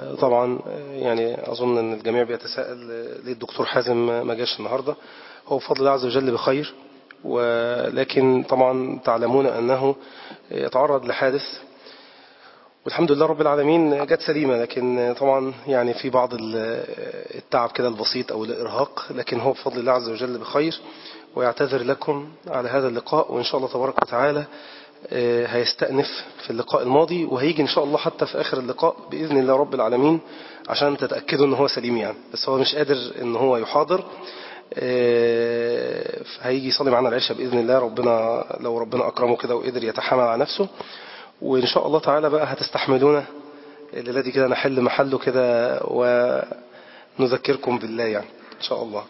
طبعا يعني أظن أن الجميع بيتساءل ليه الدكتور حازم ما جاش النهاردة هو بفضل الله عز وجل بخير ولكن طبعا تعلمون أنه يتعرض لحادث والحمد لله رب العالمين جت سليمة لكن طبعا يعني في بعض التعب كده البسيط أو الإرهاق لكن هو بفضل الله عز وجل بخير ويعتذر لكم على هذا اللقاء وإن شاء الله تبارك وتعالى هيستأنف في اللقاء الماضي وهيجي إن شاء الله حتى في آخر اللقاء بإذن الله رب العالمين عشان تتأكدوا أن هو سليم يعني بس هو مش قادر أن هو يحاضر هيجي يصلي معنا العشاء بإذن الله ربنا لو ربنا أكرمه كده وقدر يتحمل على نفسه وإن شاء الله تعالى بقى هتستحملونا الليلة دي كده نحل محله كده ونذكركم بالله يعني إن شاء الله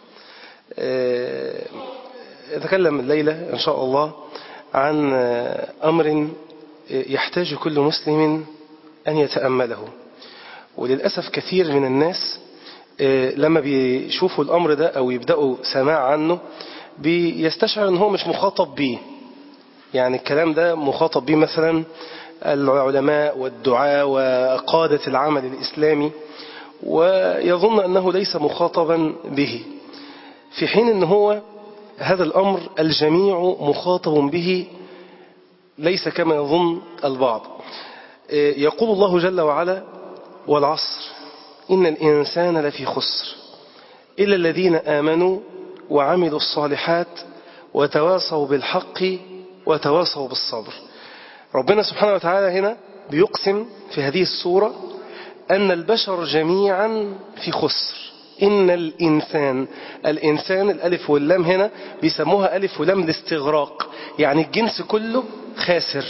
نتكلم الليلة إن شاء الله عن أمر يحتاج كل مسلم أن يتأمله وللأسف كثير من الناس لما بيشوفوا الأمر ده أو يبدأوا سماع عنه بيستشعر أنه مش مخاطب به يعني الكلام ده مخاطب به مثلا العلماء والدعاء وقادة العمل الإسلامي ويظن أنه ليس مخاطبا به في حين أنه هو هذا الأمر الجميع مخاطب به ليس كما يظن البعض يقول الله جل وعلا والعصر إن الإنسان لفي خسر إلا الذين آمنوا وعملوا الصالحات وتواصوا بالحق وتواصوا بالصبر ربنا سبحانه وتعالى هنا بيقسم في هذه السورة أن البشر جميعا في خسر إن الإنسان الإنسان الألف واللام هنا بيسموها ألف ولام الاستغراق يعني الجنس كله خاسر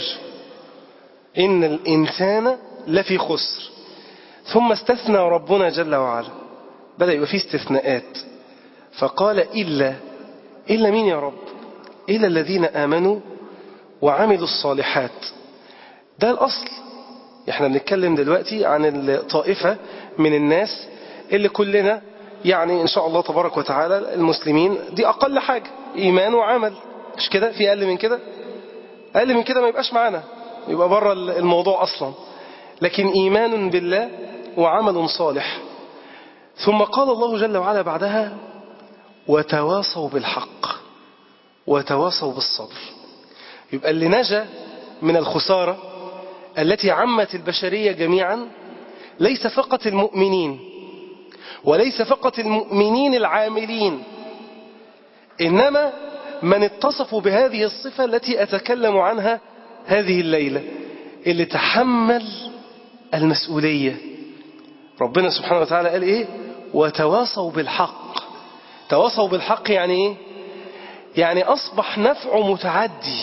إن الإنسان لفي خسر ثم استثنى ربنا جل وعلا بدأ يبقى فيه استثناءات فقال إلا إلا مين يا رب إلا الذين آمنوا وعملوا الصالحات ده الأصل احنا بنتكلم دلوقتي عن الطائفة من الناس اللي كلنا يعني إن شاء الله تبارك وتعالى المسلمين دي أقل حاجة إيمان وعمل مش كده في أقل من كده أقل من كده ما يبقاش معانا يبقى بره الموضوع أصلا لكن إيمان بالله وعمل صالح ثم قال الله جل وعلا بعدها وتواصوا بالحق وتواصوا بالصبر يبقى اللي نجا من الخسارة التي عمت البشرية جميعا ليس فقط المؤمنين وليس فقط المؤمنين العاملين إنما من اتصفوا بهذه الصفة التي أتكلم عنها هذه الليلة اللي تحمل المسؤولية ربنا سبحانه وتعالى قال إيه وتواصوا بالحق تواصوا بالحق يعني إيه يعني أصبح نفعه متعدي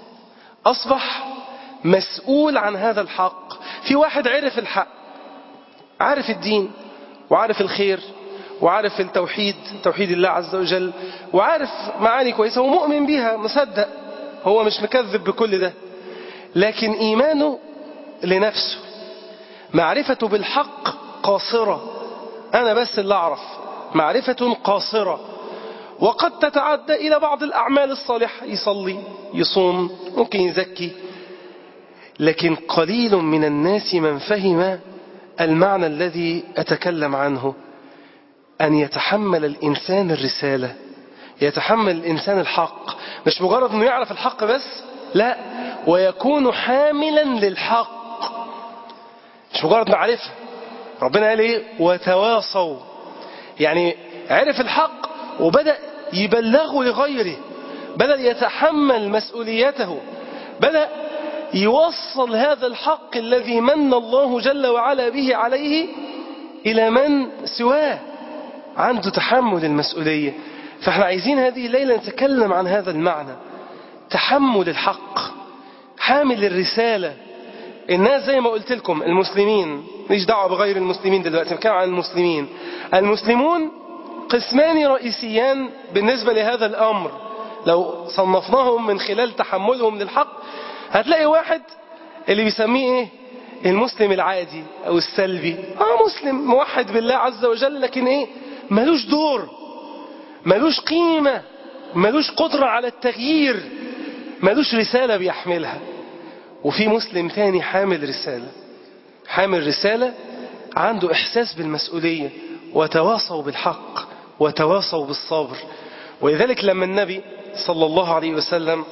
أصبح مسؤول عن هذا الحق في واحد عرف الحق عارف الدين وعارف الخير وعارف التوحيد توحيد الله عز وجل وعارف معاني كويسة ومؤمن بيها مصدق هو مش مكذب بكل ده لكن إيمانه لنفسه معرفته بالحق قاصرة أنا بس اللي أعرف معرفة قاصرة وقد تتعدى إلى بعض الأعمال الصالحة يصلي يصوم ممكن يزكي لكن قليل من الناس من فهم المعنى الذي أتكلم عنه أن يتحمل الإنسان الرسالة يتحمل الإنسان الحق مش مجرد أنه يعرف الحق بس لا ويكون حاملا للحق مش مجرد معرفة ربنا قال إيه وتواصوا يعني عرف الحق وبدأ يبلغه لغيره بدأ يتحمل مسؤوليته بدأ يوصل هذا الحق الذي من الله جل وعلا به عليه إلى من سواه عنده تحمل المسؤولية فاحنا عايزين هذه الليلة نتكلم عن هذا المعنى تحمل الحق حامل الرسالة الناس زي ما قلت لكم المسلمين مش دعوة بغير المسلمين دلوقتي نتكلم عن المسلمين المسلمون قسمان رئيسيان بالنسبة لهذا الأمر لو صنفناهم من خلال تحملهم للحق هتلاقي واحد اللي بيسميه ايه المسلم العادي او السلبي اه مسلم موحد بالله عز وجل لكن ايه ملوش دور ملوش قيمة ملوش قدرة على التغيير ملوش رسالة بيحملها وفي مسلم تاني حامل رسالة حامل رسالة عنده إحساس بالمسؤولية وتواصوا بالحق وتواصوا بالصبر ولذلك لما النبي صلى الله عليه وسلم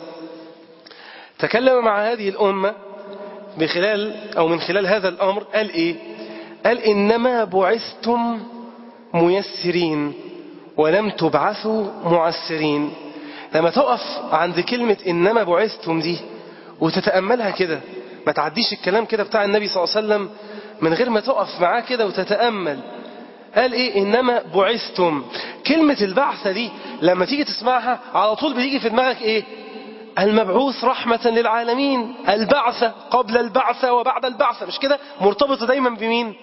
تكلم مع هذه الأمة بخلال أو من خلال هذا الأمر قال إيه قال إنما بعثتم ميسرين ولم تبعثوا معسرين لما تقف عند كلمة إنما بعثتم دي وتتأملها كده ما تعديش الكلام كده بتاع النبي صلى الله عليه وسلم من غير ما تقف معاه كده وتتأمل قال ايه انما بعثتم كلمة البعثة دي لما تيجي تسمعها على طول بيجي في دماغك ايه المبعوث رحمة للعالمين البعثة قبل البعثة وبعد البعثة مش كده مرتبطة دايما بمين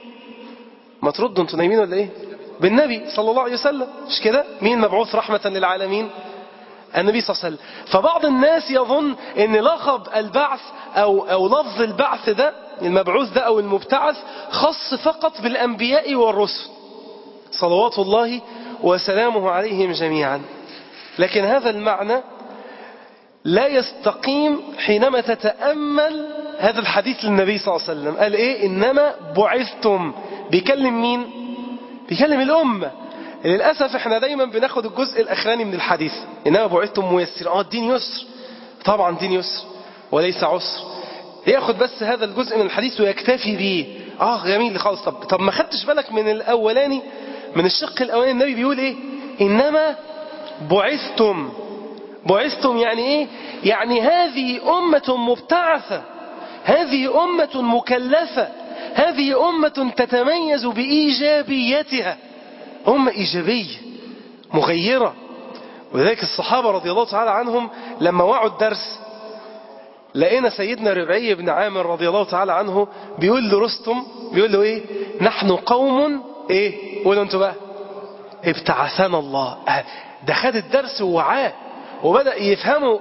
ما تردوا انتوا نايمين ولا ايه بالنبي صلى الله عليه وسلم مش كده مين مبعوث رحمة للعالمين النبي صلى الله عليه وسلم فبعض الناس يظن ان لقب البعث او, أو لفظ البعث ده المبعوث ده او المبتعث خاص فقط بالانبياء والرسل صلوات الله وسلامه عليهم جميعا لكن هذا المعنى لا يستقيم حينما تتأمل هذا الحديث للنبي صلى الله عليه وسلم قال ايه انما بعثتم بيكلم مين بيكلم الامه للأسف احنا دايما بناخد الجزء الأخراني من الحديث إنما بعثتم ميسر اه الدين يسر طبعا دين يسر وليس عسر ياخد بس هذا الجزء من الحديث ويكتفي به اه جميل خالص طب طب ما خدتش بالك من الأولاني من الشق الأولاني النبي بيقول ايه إنما بعثتم بعثتم يعني ايه يعني هذه أمة مبتعثة هذه أمة مكلفة هذه أمة تتميز بإيجابيتها أمة إيجابية مغيرة ولذلك الصحابة رضي الله تعالى عنهم لما وعوا الدرس لقينا سيدنا ربعي بن عامر رضي الله تعالى عنه بيقول لرستم بيقول له ايه نحن قوم ايه قولوا انتوا بقى ابتعثنا الله ده خد الدرس ووعاه وبدأ يفهمه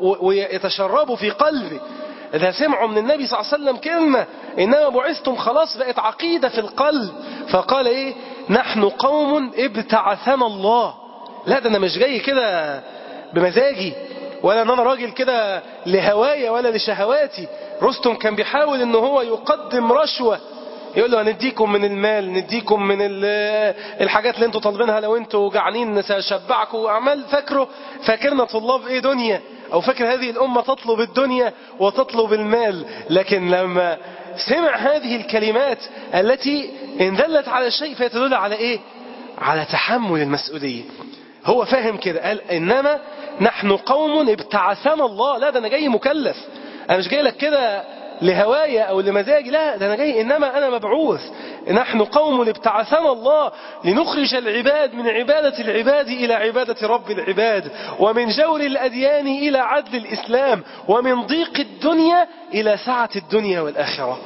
ويتشربه في قلبه ده سمعوا من النبي صلى الله عليه وسلم كلمة إنما بعثتم خلاص بقت عقيدة في القلب فقال إيه نحن قوم ابتعثنا الله لا ده أنا مش جاي كده بمزاجي ولا أن أنا راجل كده لهواية ولا لشهواتي رستم كان بيحاول أنه هو يقدم رشوة يقول له هنديكم من المال نديكم من الحاجات اللي انتوا طالبينها لو انتوا جعانين سأشبعكم وأعمال فاكره فاكرنا طلاب ايه دنيا أو فاكر هذه الأمة تطلب الدنيا وتطلب المال لكن لما سمع هذه الكلمات التي إن دلت على شيء فيتدل على إيه على تحمل المسؤولية هو فاهم كده قال إنما نحن قوم ابتعثنا الله لا ده أنا جاي مكلف أنا مش جاي لك كده لهواية أو لمزاجي لا ده أنا جاي إنما أنا مبعوث نحن قوم ابتعثنا الله لنخرج العباد من عبادة العباد إلى عبادة رب العباد ومن جور الأديان إلى عدل الإسلام ومن ضيق الدنيا إلى سعة الدنيا والآخرة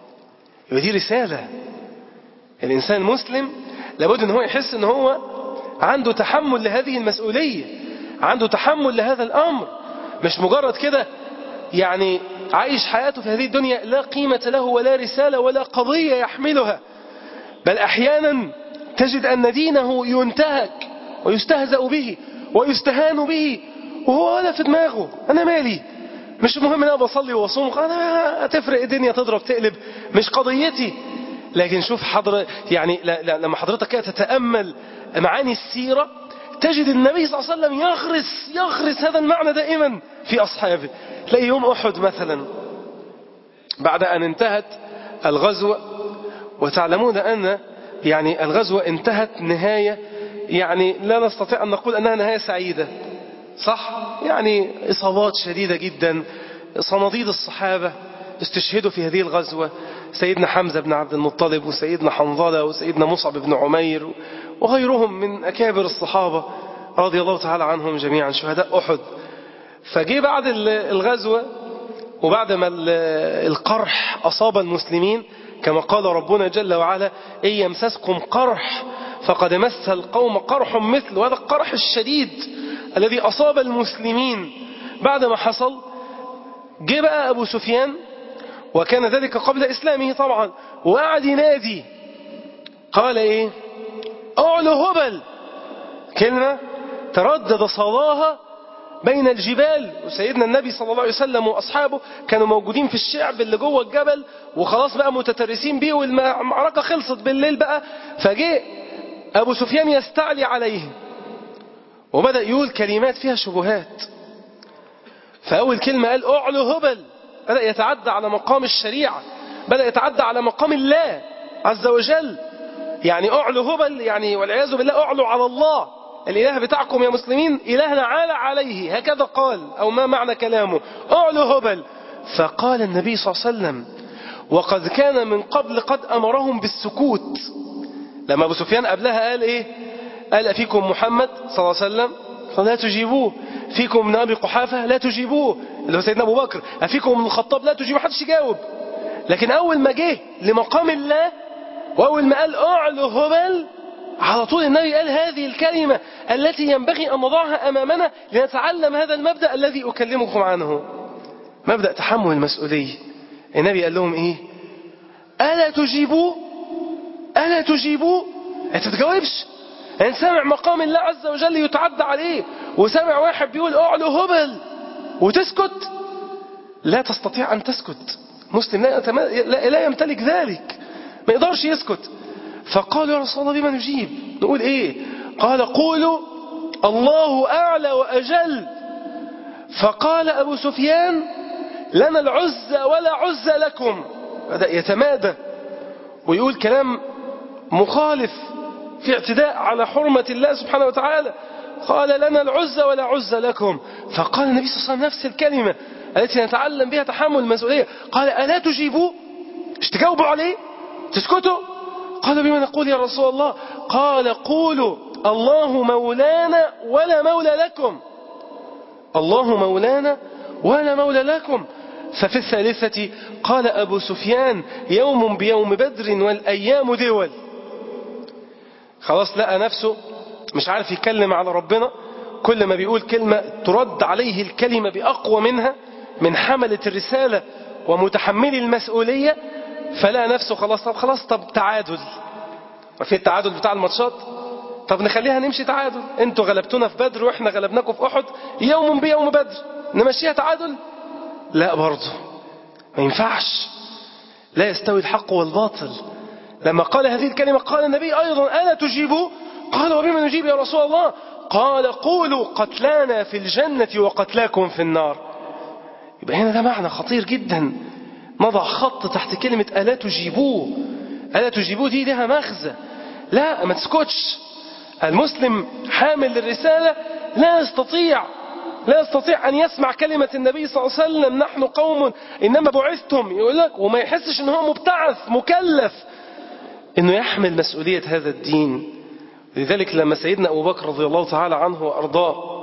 ودي رسالة الإنسان المسلم لابد أن هو يحس أن هو عنده تحمل لهذه المسؤولية عنده تحمل لهذا الأمر مش مجرد كده يعني عايش حياته في هذه الدنيا لا قيمة له ولا رسالة ولا قضية يحملها بل أحيانا تجد أن دينه ينتهك ويستهزأ به ويستهان به وهو ولا في دماغه أنا مالي مش مهم أنا بصلي وأصوم أنا هتفرق الدنيا تضرب تقلب مش قضيتي لكن شوف حضر يعني لما حضرتك كده تتأمل معاني السيرة تجد النبي صلى الله عليه وسلم يغرس يغرس هذا المعنى دائما في أصحابه تلاقي يوم أحد مثلا بعد أن انتهت الغزوة وتعلمون أن يعني الغزوة انتهت نهاية يعني لا نستطيع أن نقول أنها نهاية سعيدة صح يعني إصابات شديدة جدا صناديد الصحابة استشهدوا في هذه الغزوة سيدنا حمزة بن عبد المطلب وسيدنا حنظلة وسيدنا مصعب بن عمير وغيرهم من أكابر الصحابة رضي الله تعالى عنهم جميعا شهداء أحد فجي بعد الغزوة وبعد ما القرح أصاب المسلمين كما قال ربنا جل وعلا إن يمسسكم قرح فقد مس القوم قرح مثل وهذا القرح الشديد الذي أصاب المسلمين بعد ما حصل جه بقى أبو سفيان وكان ذلك قبل إسلامه طبعا وقعد ينادي قال إيه أعلو هبل كلمة تردد صلاها بين الجبال وسيدنا النبي صلى الله عليه وسلم وأصحابه كانوا موجودين في الشعب اللي جوه الجبل وخلاص بقى متترسين بيه والمعركة خلصت بالليل بقى فجاء أبو سفيان يستعلي عليه وبدأ يقول كلمات فيها شبهات فأول كلمة قال أعلو هبل بدأ يتعدى على مقام الشريعة بدأ يتعدى على مقام الله عز وجل يعني أعلو هبل يعني والعياذ بالله أعلو على الله الإله بتاعكم يا مسلمين إلهنا عالى عليه هكذا قال أو ما معنى كلامه أعلو هبل فقال النبي صلى الله عليه وسلم وقد كان من قبل قد أمرهم بالسكوت لما أبو سفيان قبلها قال إيه قال أفيكم محمد صلى الله عليه وسلم فلا تجيبوه فيكم من أبي قحافة لا تجيبوه اللي هو سيدنا أبو بكر أفيكم من الخطاب لا تجيبوه حدش يجاوب لكن أول ما جه لمقام الله وأول ما قال أعلو هبل على طول النبي قال هذه الكلمة التي ينبغي أن نضعها أمامنا لنتعلم هذا المبدأ الذي أكلمكم عنه مبدأ تحمل المسؤولية النبي قال لهم إيه ألا تجيبوا ألا تجيبوا أنت تجاوبش أنت سامع مقام الله عز وجل يتعدى عليه وسامع واحد بيقول أعلو هبل وتسكت لا تستطيع أن تسكت مسلم لا, لا, لا يمتلك ذلك ما يقدرش يسكت فقالوا يا رسول الله بما نجيب نقول ايه قال قولوا الله أعلى وأجل فقال أبو سفيان لنا العزة ولا عزة لكم بدأ يتمادى ويقول كلام مخالف في اعتداء على حرمة الله سبحانه وتعالى قال لنا العزة ولا عزة لكم فقال النبي صلى الله عليه وسلم نفس الكلمة التي نتعلم بها تحمل المسؤولية قال ألا تجيبوا مش تجاوبوا عليه تسكتوا قال بما نقول يا رسول الله قال قولوا الله مولانا ولا مولى لكم الله مولانا ولا مولى لكم ففي الثالثة قال أبو سفيان يوم بيوم بدر والأيام دول خلاص لقى نفسه مش عارف يتكلم على ربنا كل ما بيقول كلمة ترد عليه الكلمة بأقوى منها من حملة الرسالة ومتحمل المسؤولية فلا نفسه خلاص طب خلاص طب تعادل في التعادل بتاع الماتشات طب نخليها نمشي تعادل انتوا غلبتونا في بدر واحنا غلبناكم في احد يوم بيوم بدر نمشيها تعادل لا برضه ما ينفعش لا يستوي الحق والباطل لما قال هذه الكلمة قال النبي أيضا ألا تجيبوا قال وبما نجيب يا رسول الله قال قولوا قتلانا في الجنة وقتلاكم في النار يبقى هنا ده معنى خطير جدا نضع خط تحت كلمة ألا تجيبوه ألا تجيبوه دي لها مغزى لا ما تسكتش المسلم حامل للرسالة لا يستطيع لا يستطيع أن يسمع كلمة النبي صلى الله عليه وسلم نحن قوم إنما بعثتم يقول لك وما يحسش إن هو مبتعث مكلف إنه يحمل مسؤولية هذا الدين لذلك لما سيدنا أبو بكر رضي الله تعالى عنه وأرضاه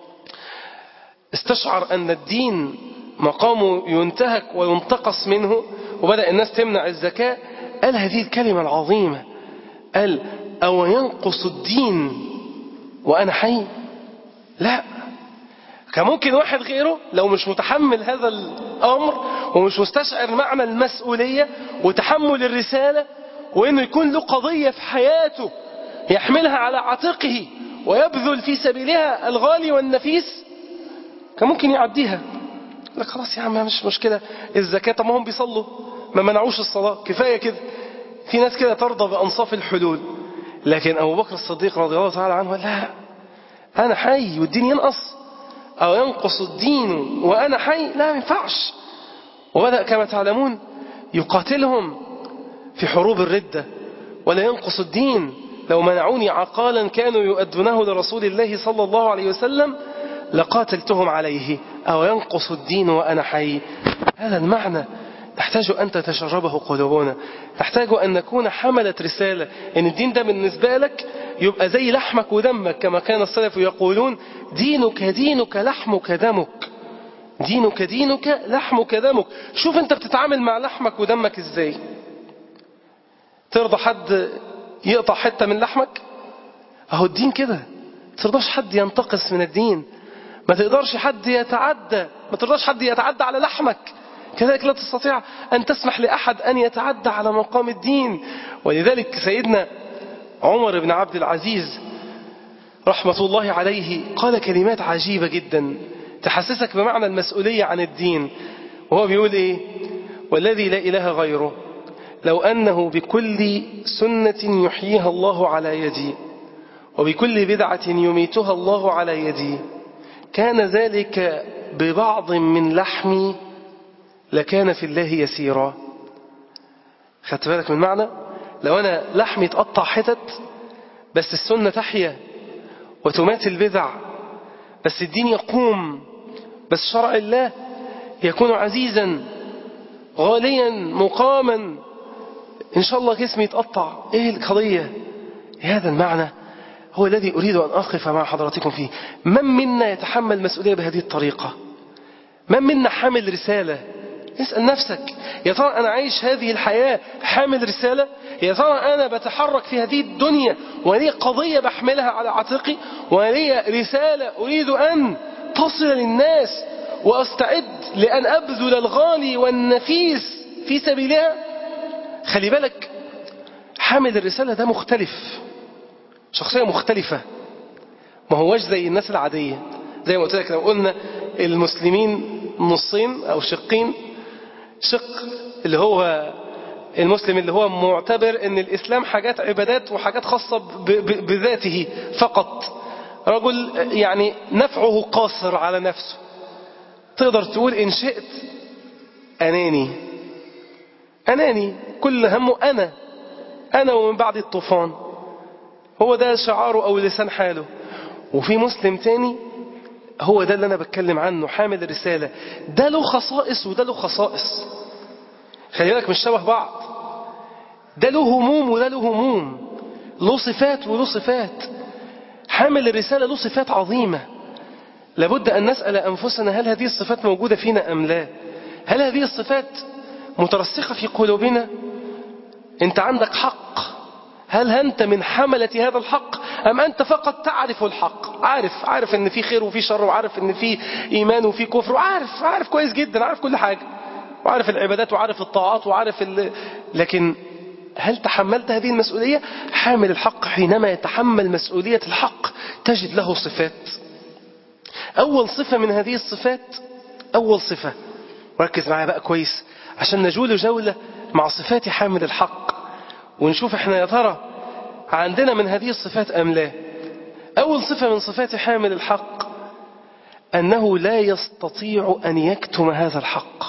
استشعر أن الدين مقامه ينتهك وينتقص منه وبدأ الناس تمنع الزكاة قال هذه الكلمة العظيمة قال أو ينقص الدين وأنا حي لا كان ممكن واحد غيره لو مش متحمل هذا الأمر ومش مستشعر معنى المسؤولية وتحمل الرسالة وإنه يكون له قضية في حياته يحملها على عاتقه ويبذل في سبيلها الغالي والنفيس كان ممكن يعديها لك خلاص يا عم مش مشكلة الزكاة طب ما هم بيصلوا ما منعوش الصلاة كفاية كده في ناس كده ترضى بأنصاف الحلول لكن أبو بكر الصديق رضي الله تعالى عنه لا أنا حي والدين ينقص أو ينقص الدين وأنا حي لا ما ينفعش وبدأ كما تعلمون يقاتلهم في حروب الردة ولا ينقص الدين لو منعوني عقالا كانوا يؤدونه لرسول الله صلى الله عليه وسلم لقاتلتهم عليه أو ينقص الدين وأنا حي هذا المعنى تحتاج أن تتشربه قلوبنا تحتاج أن نكون حملة رسالة إن الدين ده بالنسبة لك يبقى زي لحمك ودمك كما كان السلف يقولون دينك دينك لحمك دمك دينك دينك لحمك دمك شوف أنت بتتعامل مع لحمك ودمك إزاي ترضى حد يقطع حتة من لحمك أهو الدين كده ترضاش حد ينتقص من الدين ما تقدرش حد يتعدى ما ترضاش حد يتعدى على لحمك كذلك لا تستطيع أن تسمح لأحد أن يتعدى على مقام الدين ولذلك سيدنا عمر بن عبد العزيز رحمة الله عليه قال كلمات عجيبة جدا تحسسك بمعنى المسؤولية عن الدين وهو بيقول إيه والذي لا إله غيره لو أنه بكل سنة يحييها الله على يدي وبكل بدعة يميتها الله على يدي كان ذلك ببعض من لحمي لكان في الله يسيرا خدت بالك من معنى لو أنا لحمي اتقطع حتت بس السنة تحيا وتمات البدع بس الدين يقوم بس شرع الله يكون عزيزا غاليا مقاما إن شاء الله جسمي يتقطع إيه القضية هذا المعنى هو الذي أريد أن أقف مع حضراتكم فيه من منا يتحمل مسؤولية بهذه الطريقة من منا حامل رسالة اسأل نفسك يا ترى أنا عايش هذه الحياة حامل رسالة يا ترى أنا بتحرك في هذه الدنيا ولي قضية بحملها على عاتقي ولي رسالة أريد أن تصل للناس وأستعد لأن أبذل الغالي والنفيس في سبيلها خلي بالك حامل الرسالة ده مختلف شخصية مختلفة ما هوش زي الناس العادية زي ما قلت لك لو قلنا المسلمين نصين أو شقين شق اللي هو المسلم اللي هو معتبر ان الإسلام حاجات عبادات وحاجات خاصة بذاته فقط رجل يعني نفعه قاصر على نفسه تقدر تقول إن شئت أناني أناني كل همه أنا أنا ومن بعد الطوفان هو ده شعاره أو لسان حاله وفي مسلم تاني هو ده اللي أنا بتكلم عنه حامل الرسالة ده له خصائص وده له خصائص خلي بالك مش شبه بعض ده له هموم وده له هموم له صفات وله صفات حامل الرسالة له صفات عظيمة لابد أن نسأل أنفسنا هل هذه الصفات موجودة فينا أم لا هل هذه الصفات مترسخة في قلوبنا أنت عندك حق هل أنت من حملة هذا الحق أم أنت فقط تعرف الحق عارف عارف أن في خير وفي شر وعارف أن في إيمان وفي كفر وعارف عارف كويس جدا عارف كل حاجة وعارف العبادات وعارف الطاعات وعارف ال... لكن هل تحملت هذه المسؤولية حامل الحق حينما يتحمل مسؤولية الحق تجد له صفات أول صفة من هذه الصفات أول صفة وركز معايا بقى كويس عشان نجول جولة مع صفات حامل الحق ونشوف احنا يا ترى عندنا من هذه الصفات أم لا أول صفة من صفات حامل الحق أنه لا يستطيع أن يكتم هذا الحق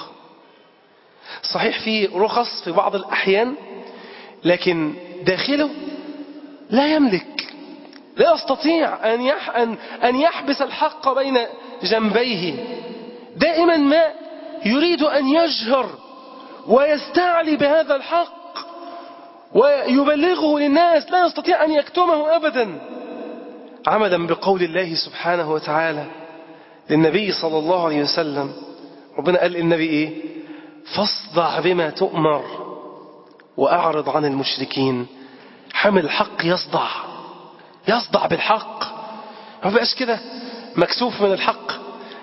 صحيح في رخص في بعض الأحيان لكن داخله لا يملك لا يستطيع أن أن أن يحبس الحق بين جنبيه دائما ما يريد أن يجهر ويستعلي بهذا الحق ويبلغه للناس لا يستطيع أن يكتمه أبدا عملا بقول الله سبحانه وتعالى للنبي صلى الله عليه وسلم ربنا قال للنبي إيه فاصدع بما تؤمر وأعرض عن المشركين حمل الحق يصدع يصدع بالحق ما بقاش كده مكسوف من الحق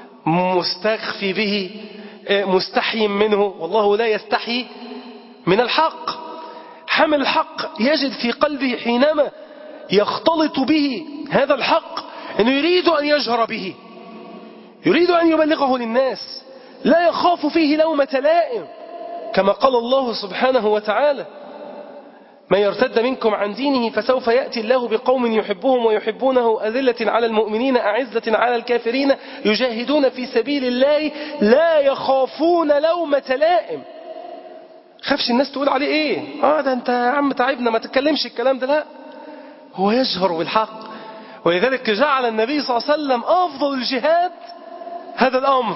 مستخفي به مستحي منه والله لا يستحي من الحق حمل الحق يجد في قلبه حينما يختلط به هذا الحق أنه يريد أن يجهر به يريد أن يبلغه للناس لا يخاف فيه لومة لائم كما قال الله سبحانه وتعالى من يرتد منكم عن دينه فسوف يأتي الله بقوم يحبهم ويحبونه أذلة على المؤمنين أعزة على الكافرين يجاهدون في سبيل الله لا يخافون لومة لائم خافش الناس تقول عليه ايه اه ده انت يا عم تعبنا ما تتكلمش الكلام ده لا هو يجهر بالحق ولذلك جعل النبي صلى الله عليه وسلم أفضل الجهاد هذا الأمر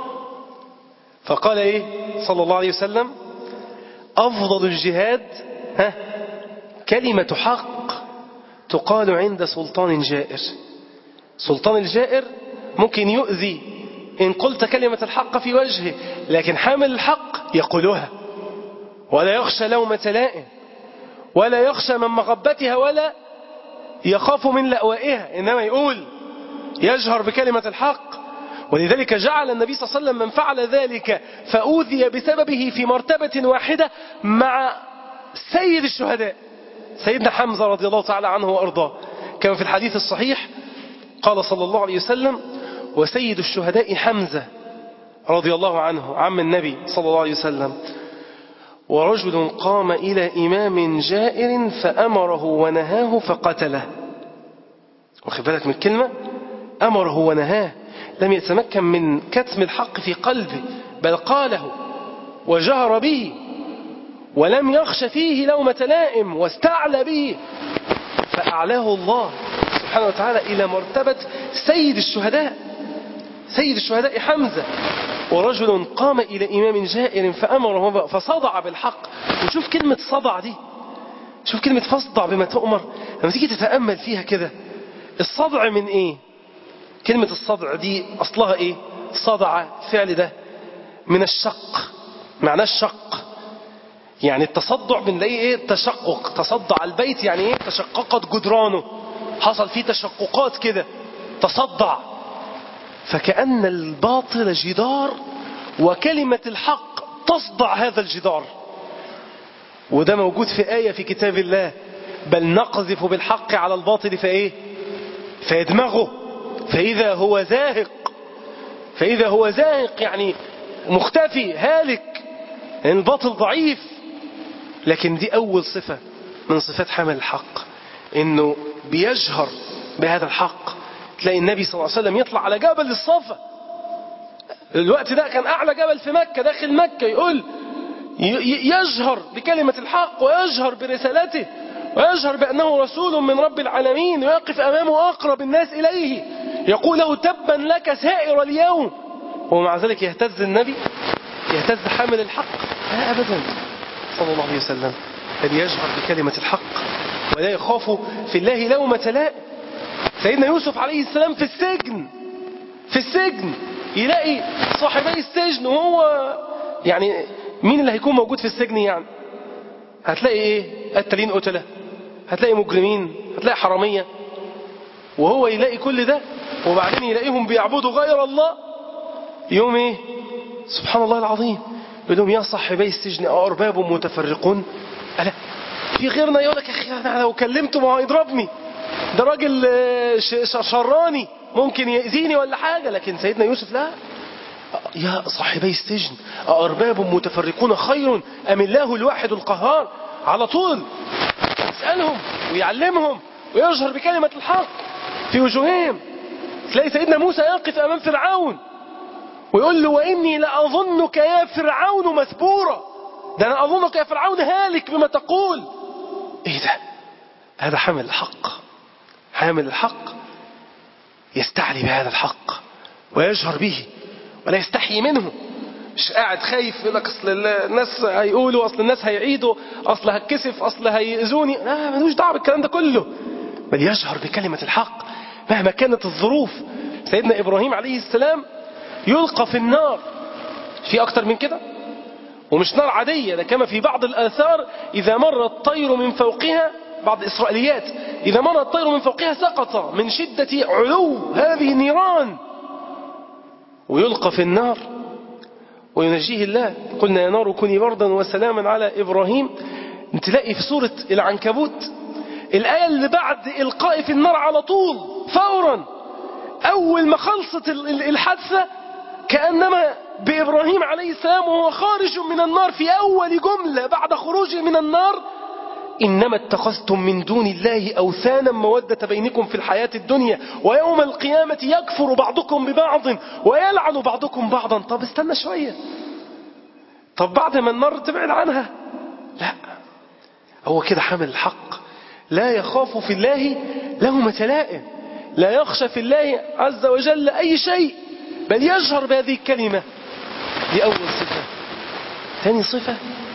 فقال ايه صلى الله عليه وسلم أفضل الجهاد ها كلمة حق تقال عند سلطان جائر سلطان الجائر ممكن يؤذي إن قلت كلمة الحق في وجهه لكن حامل الحق يقولها ولا يخشى لومة لائم ولا يخشى من مغبتها ولا يخاف من لأوائها إنما يقول يجهر بكلمة الحق ولذلك جعل النبي صلى الله عليه وسلم من فعل ذلك فأوذي بسببه في مرتبة واحدة مع سيد الشهداء سيدنا حمزة رضي الله تعالى عنه وأرضاه كما في الحديث الصحيح قال صلى الله عليه وسلم وسيد الشهداء حمزة رضي الله عنه عم النبي صلى الله عليه وسلم ورجل قام إلى إمام جائر فأمره ونهاه فقتله واخد بالك من الكلمة أمره ونهاه لم يتمكن من كتم الحق في قلبه بل قاله وجهر به ولم يخش فيه لومة لائم واستعلى به فأعلاه الله سبحانه وتعالى إلى مرتبة سيد الشهداء سيد الشهداء حمزة ورجل قام إلى إمام جائر فأمره فصدع بالحق وشوف كلمة صدع دي شوف كلمة فاصدع بما تؤمر لما تيجي تتأمل فيها كده الصدع من إيه كلمة الصدع دي أصلها إيه صدع الفعل ده من الشق معناه الشق يعني التصدع بنلاقيه ايه تشقق تصدع البيت يعني ايه تشققت جدرانه حصل فيه تشققات كده تصدع فكأن الباطل جدار وكلمة الحق تصدع هذا الجدار وده موجود في آية في كتاب الله بل نقذف بالحق على الباطل فايه فيدمغه فإذا هو زاهق فإذا هو زاهق يعني مختفي هالك لأن الباطل ضعيف لكن دي أول صفة من صفات حمل الحق إنه بيجهر بهذا الحق تلاقي النبي صلى الله عليه وسلم يطلع على جبل الصفا الوقت ده كان أعلى جبل في مكة داخل مكة يقول يجهر بكلمة الحق ويجهر برسالته ويجهر بأنه رسول من رب العالمين ويقف أمامه أقرب الناس إليه يقول له تبا لك سائر اليوم ومع ذلك يهتز النبي يهتز حامل الحق لا أبدا صلى الله عليه وسلم بل يجهر بكلمة الحق ولا يخاف في الله لومة لائم سيدنا يوسف عليه السلام في السجن في السجن يلاقي صاحبي السجن وهو يعني مين اللي هيكون موجود في السجن يعني هتلاقي ايه قتالين قتلة هتلاقي مجرمين هتلاقي حرامية وهو يلاقي كل ده وبعدين يلاقيهم بيعبدوا غير الله يوم ايه سبحان الله العظيم يقول لهم يا صاحبي السجن أرباب متفرقون ألا في غيرنا يقول لك يا أخي أنا لو كلمته ما هو يضربني ده راجل شراني ممكن يأذيني ولا حاجة لكن سيدنا يوسف لا يا صاحبي السجن أرباب متفرقون خير أم الله الواحد القهار على طول يسألهم ويعلمهم ويجهر بكلمة الحق في وجوههم تلاقي سيدنا موسى يقف أمام فرعون ويقول له وإني لأظنك يا فرعون مثبورا ده أنا أظنك يا فرعون هالك بما تقول إيه ده هذا حامل الحق حامل الحق يستعلي بهذا الحق ويجهر به ولا يستحي منه مش قاعد خايف يقول لك اصل الناس هيقولوا اصل الناس هيعيدوا اصل هتكسف اصل هيأذوني لا ملوش دعوه بالكلام ده كله بل يجهر بكلمه الحق مهما كانت الظروف سيدنا ابراهيم عليه السلام يلقى في النار في اكتر من كده ومش نار عادية ده كما في بعض الآثار إذا مر الطير من فوقها بعض الإسرائيليات إذا مر الطير من فوقها سقط من شدة علو هذه النيران ويلقى في النار وينجيه الله قلنا يا نار كوني بردا وسلاما على إبراهيم تلاقي في سورة العنكبوت الآية اللي بعد إلقاء في النار على طول فورا أول ما خلصت الحادثة كأنما بإبراهيم عليه السلام وهو خارج من النار في أول جملة بعد خروجه من النار إنما اتخذتم من دون الله أوثانا مودة بينكم في الحياة الدنيا ويوم القيامة يكفر بعضكم ببعض ويلعن بعضكم بعضا طب استنى شوية طب بعد ما النار تبعد عنها لا هو كده حامل الحق لا يخاف في الله لومة لائم لا يخشى في الله عز وجل أي شيء بل يجهر بهذه الكلمة دي أول صفة ثاني صفة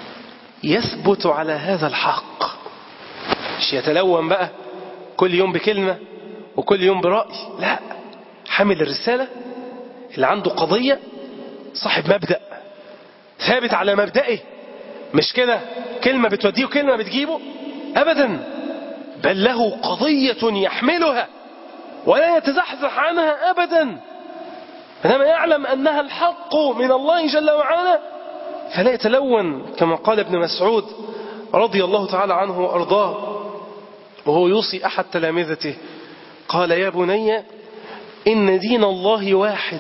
يثبت على هذا الحق مش يتلون بقى كل يوم بكلمة وكل يوم برأي لا حامل الرسالة اللي عنده قضية صاحب مبدأ ثابت على مبدئه مش كده كلمة بتوديه وكلمة بتجيبه أبدا بل له قضية يحملها ولا يتزحزح عنها أبدا إنما يعلم أنها الحق من الله جل وعلا فلا يتلون كما قال ابن مسعود رضي الله تعالى عنه وأرضاه وهو يوصي أحد تلامذته قال يا بني إن دين الله واحد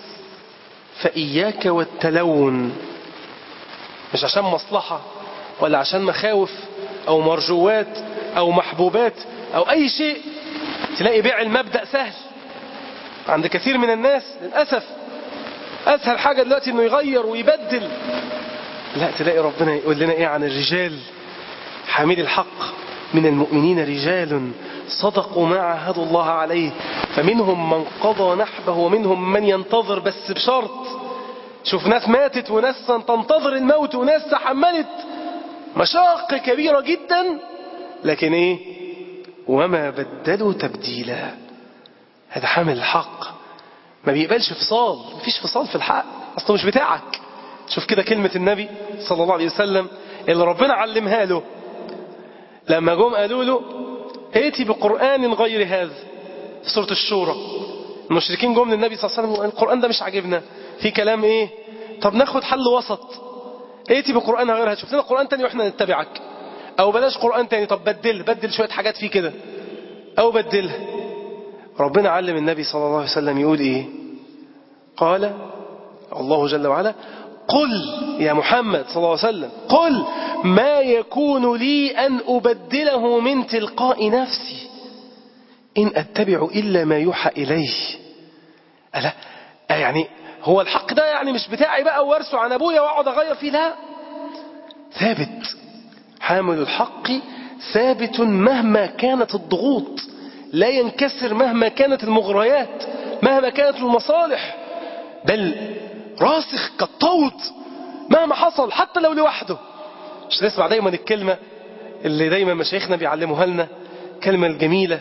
فإياك والتلون مش عشان مصلحة ولا عشان مخاوف أو مرجوات أو محبوبات أو أي شيء تلاقي بيع المبدأ سهل عند كثير من الناس للأسف أسهل حاجة دلوقتي أنه يغير ويبدل لا تلاقي ربنا يقول لنا إيه عن الرجال حامل الحق من المؤمنين رجال صدقوا ما عاهدوا الله عليه فمنهم من قضى نحبه ومنهم من ينتظر بس بشرط شوف ناس ماتت وناس تنتظر الموت وناس تحملت مشاق كبيرة جدا لكن ايه وما بدلوا تبديلا هذا حامل الحق ما بيقبلش فصال مفيش فصال في الحق اصله مش بتاعك شوف كده كلمة النبي صلى الله عليه وسلم اللي ربنا علمها له لما جم قالوا له ائتي بقرآن غير هذا في سورة الشورى المشركين جم للنبي صلى الله عليه وسلم القرآن ده مش عاجبنا في كلام ايه طب ناخد حل وسط ائتي بقرآن غير هذا شوف لنا قرآن تاني واحنا نتبعك او بلاش قرآن تاني طب بدل بدل شوية حاجات فيه كده او بدلها ربنا علم النبي صلى الله عليه وسلم يقول ايه قال الله جل وعلا قل يا محمد صلى الله عليه وسلم قل ما يكون لي أن أبدله من تلقاء نفسي إن أتبع إلا ما يوحى إليه ألا يعني هو الحق ده يعني مش بتاعي بقى وارثه عن أبويا وأقعد أغير فيه لا ثابت حامل الحق ثابت مهما كانت الضغوط لا ينكسر مهما كانت المغريات مهما كانت المصالح بل راسخ كالطود مهما حصل حتى لو لوحده مش نسمع دايما الكلمة اللي دايما مشايخنا بيعلموها لنا كلمة الجميلة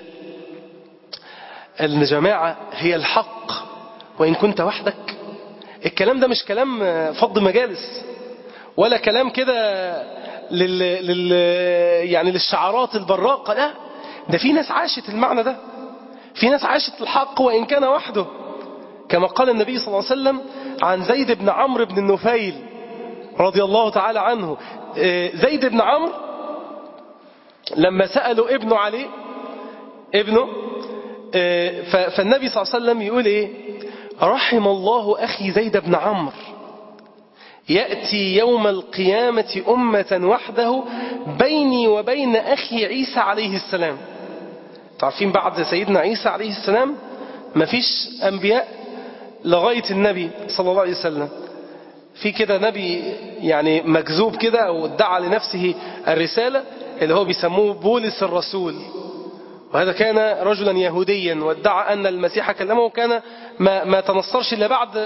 ان جماعة هي الحق وإن كنت وحدك الكلام ده مش كلام فض مجالس ولا كلام كده لل... لل... يعني للشعارات البراقة لا ده في ناس عاشت المعنى ده في ناس عاشت الحق وإن كان وحده كما قال النبي صلى الله عليه وسلم عن زيد بن عمرو بن النفيل رضي الله تعالى عنه زيد بن عمرو لما سألوا ابنه عليه ابنه فالنبي صلى الله عليه وسلم يقول ايه رحم الله أخي زيد بن عمرو يأتي يوم القيامة أمة وحده بيني وبين أخي عيسى عليه السلام تعرفين بعد سيدنا عيسى عليه السلام مفيش أنبياء لغاية النبي صلى الله عليه وسلم في كده نبي يعني مكذوب كده أو ادعى لنفسه الرسالة اللي هو بيسموه بولس الرسول وهذا كان رجلا يهوديا وادعى أن المسيح كلمه وكان ما, ما تنصرش إلا بعد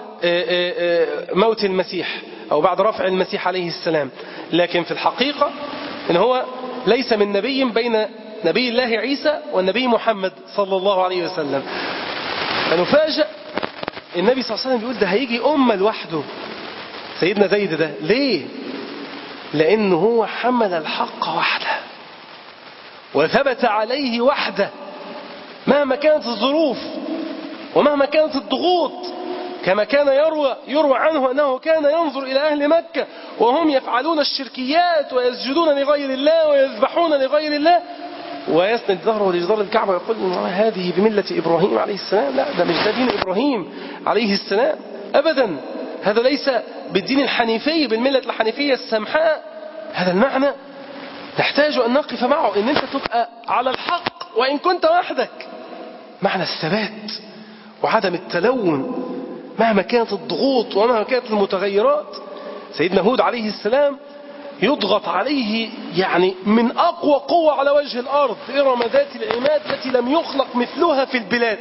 موت المسيح أو بعد رفع المسيح عليه السلام لكن في الحقيقة إن هو ليس من نبي بين نبي الله عيسى والنبي محمد صلى الله عليه وسلم فنفاجأ النبي صلى الله عليه وسلم بيقول ده هيجي أمة لوحده سيدنا زيد ده ليه لأنه هو حمل الحق وحده وثبت عليه وحده مهما كانت الظروف ومهما كانت الضغوط كما كان يروى يروى عنه أنه كان ينظر إلى أهل مكة وهم يفعلون الشركيات ويسجدون لغير الله ويذبحون لغير الله ويسند ظهره لجدار الكعبة ويقول هذه بملة إبراهيم عليه السلام لا ده مش ده دين إبراهيم عليه السلام أبدا هذا ليس بالدين الحنيفي بالملة الحنيفية السمحاء هذا المعنى نحتاج أن نقف معه إن أنت تبقى على الحق وإن كنت وحدك معنى الثبات وعدم التلون مهما كانت الضغوط ومهما كانت المتغيرات سيدنا هود عليه السلام يضغط عليه يعني من أقوى قوة على وجه الأرض إرم ذات العماد التي لم يخلق مثلها في البلاد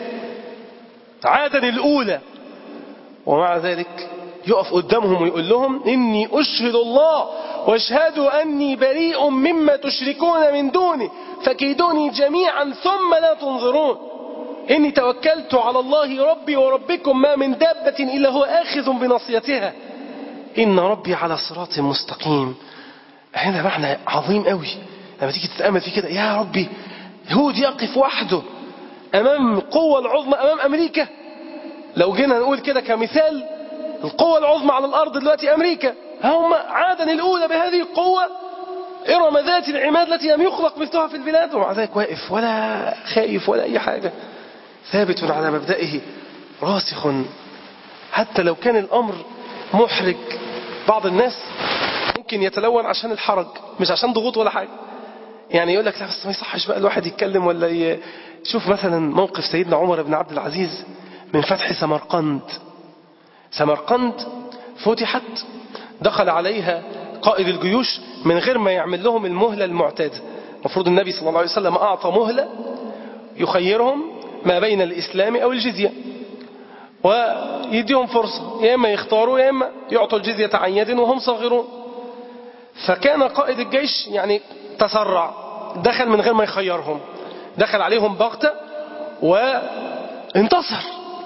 عادا الأولى ومع ذلك يقف قدامهم ويقول لهم إني أشهد الله واشهدوا أني بريء مما تشركون من دوني فكيدوني جميعا ثم لا تنظرون إني توكلت على الله ربي وربكم ما من دابة إلا هو آخذ بنصيتها إن ربي على صراط مستقيم هنا معنى عظيم قوي لما تيجي تتأمل في كده يا ربي هود يقف وحده أمام القوة العظمى أمام أمريكا لو جينا نقول كده كمثال القوة العظمى على الأرض دلوقتي أمريكا هم عادا الأولى بهذه القوة إرم ذات العماد التي لم يخلق مثلها في البلاد ومع ذلك واقف ولا خايف ولا أي حاجة ثابت على مبدئه راسخ حتى لو كان الأمر محرج بعض الناس ممكن يتلون عشان الحرج مش عشان ضغوط ولا حاجة يعني يقول لك لا بس ما يصحش بقى الواحد يتكلم ولا ي... شوف مثلا موقف سيدنا عمر بن عبد العزيز من فتح سمرقند سمرقند فتحت دخل عليها قائد الجيوش من غير ما يعمل لهم المهلة المعتادة المفروض النبي صلى الله عليه وسلم أعطى مهلة يخيرهم ما بين الإسلام أو الجزية ويديهم فرصة يا إما يختاروا يا إما يعطوا الجزية عن يد وهم صاغرون فكان قائد الجيش يعني تسرع دخل من غير ما يخيرهم دخل عليهم بغتة وانتصر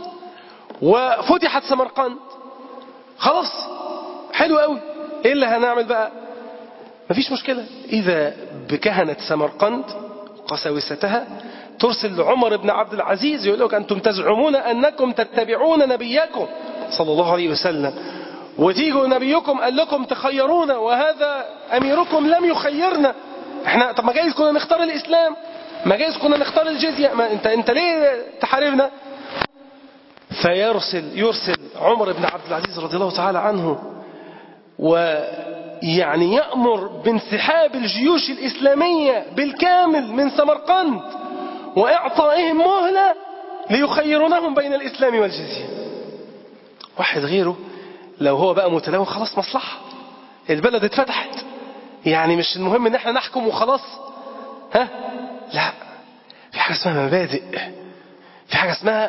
وفتحت سمرقند خلاص حلو قوي ايه اللي هنعمل بقى مفيش مشكلة إذا بكهنة سمرقند قساوستها ترسل لعمر بن عبد العزيز يقول لك أنتم تزعمون أنكم تتبعون نبيكم صلى الله عليه وسلم وتيجوا نبيكم قال لكم تخيرونا وهذا أميركم لم يخيرنا احنا طب ما جايز كنا نختار الإسلام ما جايز كنا نختار الجزية ما انت, انت ليه تحاربنا فيرسل يرسل عمر بن عبد العزيز رضي الله تعالى عنه ويعني يأمر بانسحاب الجيوش الإسلامية بالكامل من سمرقند وإعطائهم مهلة ليخيرونهم بين الإسلام والجزية واحد غيره لو هو بقى متلون خلاص مصلحة البلد اتفتحت يعني مش المهم ان احنا نحكم وخلاص ها لا في حاجة اسمها مبادئ في حاجة اسمها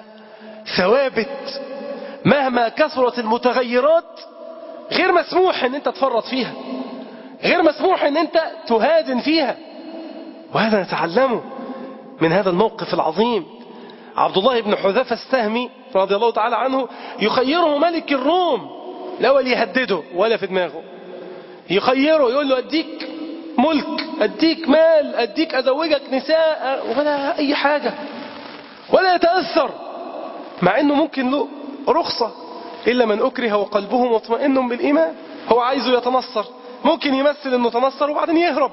ثوابت مهما كثرت المتغيرات غير مسموح ان انت تفرط فيها غير مسموح ان انت تهادن فيها وهذا نتعلمه من هذا الموقف العظيم عبد الله بن حذافة السهمي رضي الله تعالى عنه يخيره ملك الروم الأول يهدده ولا في دماغه يخيره يقول له أديك ملك أديك مال أديك أزوجك نساء ولا أي حاجة ولا يتأثر مع أنه ممكن له رخصة إلا من أكره وقلبه مطمئن بالإيمان هو عايزه يتنصر ممكن يمثل أنه تنصر وبعدين يهرب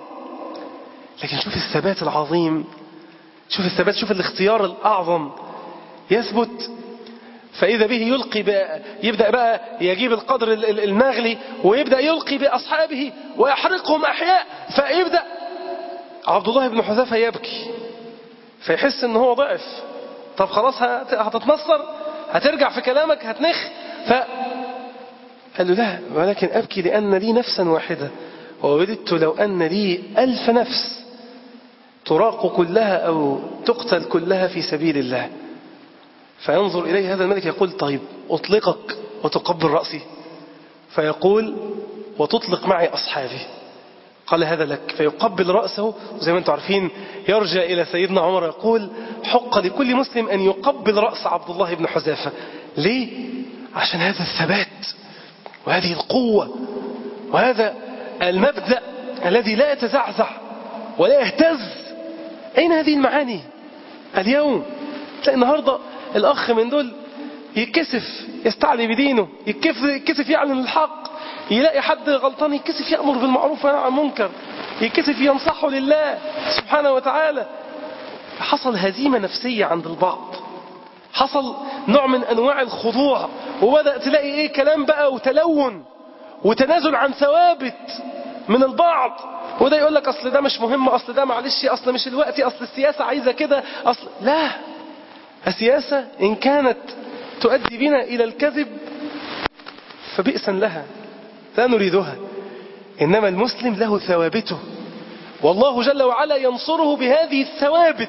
لكن شوف الثبات العظيم شوف الثبات شوف الاختيار الأعظم يثبت فإذا به يلقي بقى يبدأ بقى يجيب القدر المغلي ويبدأ يلقي بأصحابه ويحرقهم أحياء فيبدأ عبد الله بن حذافة يبكي فيحس ان هو ضعف طب خلاص هتتنصر هترجع في كلامك هتنخ ف قال له لا ولكن أبكي لأن لي نفسا واحدة ووددت لو أن لي ألف نفس تراق كلها أو تقتل كلها في سبيل الله فينظر إليه هذا الملك يقول طيب أطلقك وتقبل رأسي فيقول وتطلق معي أصحابي قال هذا لك فيقبل رأسه زي ما انتم عارفين يرجع إلى سيدنا عمر يقول حق لكل مسلم أن يقبل رأس عبد الله بن حذافة ليه؟ عشان هذا الثبات وهذه القوة وهذا المبدأ الذي لا يتزعزع ولا يهتز أين هذه المعاني اليوم تلاقي النهاردة الأخ من دول يتكسف يستعلي بدينه يتكسف يعلن الحق يلاقي حد غلطان يتكسف يأمر بالمعروف وينهى عن المنكر يتكسف ينصحه لله سبحانه وتعالى حصل هزيمة نفسية عند البعض حصل نوع من أنواع الخضوع وبدأ تلاقي إيه كلام بقى وتلون وتنازل عن ثوابت من البعض وده يقول لك أصل ده مش مهم أصل ده معلش أصل مش الوقت أصل السياسة عايزة كده أصل لا السياسة إن كانت تؤدي بنا إلى الكذب فبئسا لها لا نريدها إنما المسلم له ثوابته والله جل وعلا ينصره بهذه الثوابت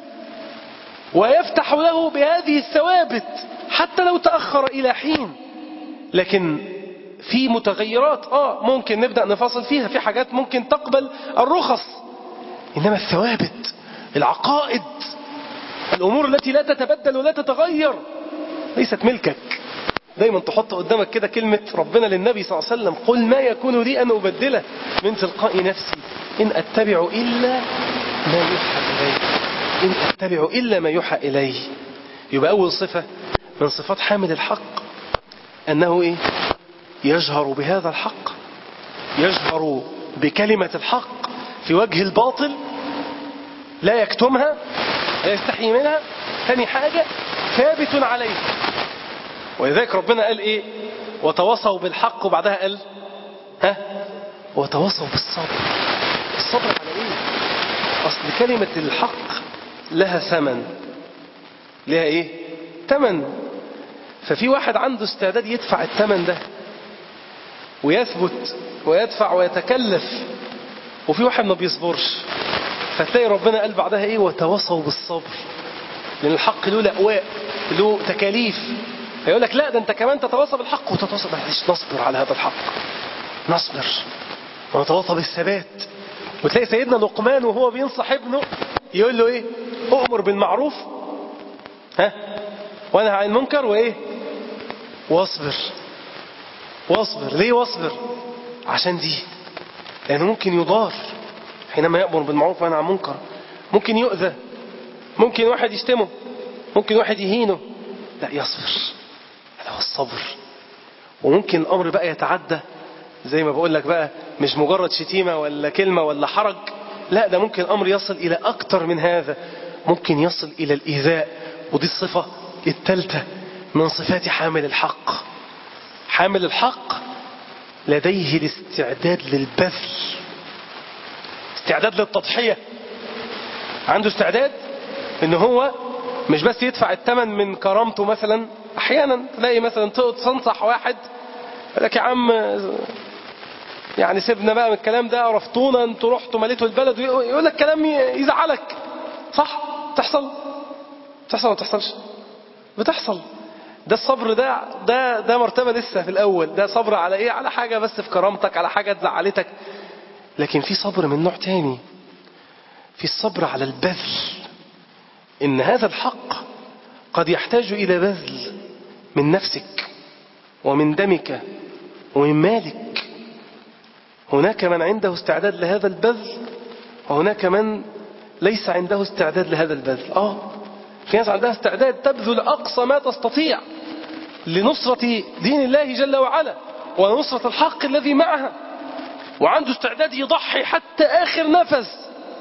ويفتح له بهذه الثوابت حتى لو تأخر إلى حين لكن في متغيرات آه ممكن نبدأ نفاصل فيها في حاجات ممكن تقبل الرخص إنما الثوابت العقائد الأمور التي لا تتبدل ولا تتغير ليست ملكك دايما تحط قدامك كده كلمة ربنا للنبي صلى الله عليه وسلم قل ما يكون لي أن أبدله من تلقاء نفسي إن أتبع إلا ما يوحى إلي إن أتبع إلا ما يوحى إلي يبقى أول صفة من صفات حامل الحق أنه إيه يجهر بهذا الحق يجهر بكلمة الحق في وجه الباطل لا يكتمها يستحي منها ثاني حاجة ثابت عليه ولذلك ربنا قال ايه وتواصوا بالحق وبعدها قال ها وتواصوا بالصبر الصبر على ايه اصل كلمة الحق لها ثمن لها ايه ثمن ففي واحد عنده استعداد يدفع الثمن ده ويثبت ويدفع ويتكلف وفي واحد ما بيصبرش فتلاقي ربنا قال بعدها ايه وتواصوا بالصبر لان الحق له لأواء له تكاليف فيقول لك لا ده انت كمان تتواصى بالحق وتتواصى معلش نصبر على هذا الحق نصبر ونتواصى بالثبات وتلاقي سيدنا لقمان وهو بينصح ابنه يقول له ايه اؤمر بالمعروف ها وانهى عن المنكر وايه واصبر واصبر ليه واصبر عشان دي لانه ممكن يضار حينما يأمر بالمعروف وينهى عن المنكر ممكن يؤذى ممكن واحد يشتمه ممكن واحد يهينه لا يصبر هذا هو الصبر وممكن الأمر بقى يتعدى زي ما بقول لك بقى مش مجرد شتيمة ولا كلمة ولا حرج لا ده ممكن الأمر يصل إلى أكتر من هذا ممكن يصل إلى الإيذاء ودي الصفة الثالثة من صفات حامل الحق حامل الحق لديه الاستعداد للبذل استعداد للتضحية عنده استعداد ان هو مش بس يدفع الثمن من كرامته مثلا احيانا تلاقي مثلا تنصح واحد يقول لك يا عم يعني سيبنا بقى من الكلام ده عرفتونا انتوا رحتوا مليتوا البلد يقول لك كلام يزعلك صح تحصل تحصل ما تحصلش بتحصل ده الصبر ده ده ده مرتبه لسه في الاول ده صبر على ايه على حاجه بس في كرامتك على حاجه زعلتك لكن في صبر من نوع تاني في الصبر على البذل إن هذا الحق قد يحتاج إلى بذل من نفسك ومن دمك ومن مالك هناك من عنده استعداد لهذا البذل وهناك من ليس عنده استعداد لهذا البذل آه في ناس عندها استعداد تبذل أقصى ما تستطيع لنصرة دين الله جل وعلا ونصرة الحق الذي معها وعنده استعداد يضحي حتى آخر نفس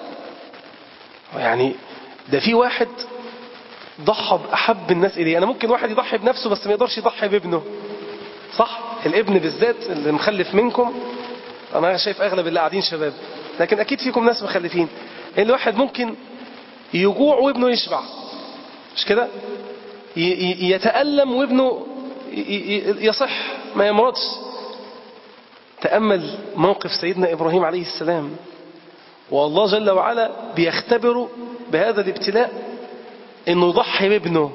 يعني ده في واحد ضحى بأحب الناس إليه أنا ممكن واحد يضحي بنفسه بس ما يقدرش يضحي بابنه صح الابن بالذات اللي مخلف منكم أنا شايف أغلب اللي قاعدين شباب لكن أكيد فيكم ناس مخلفين الواحد ممكن يجوع وابنه يشبع مش كده يتألم وابنه يصح ما يمرضش تأمل موقف سيدنا إبراهيم عليه السلام والله جل وعلا بيختبره بهذا الابتلاء انه يضحي بابنه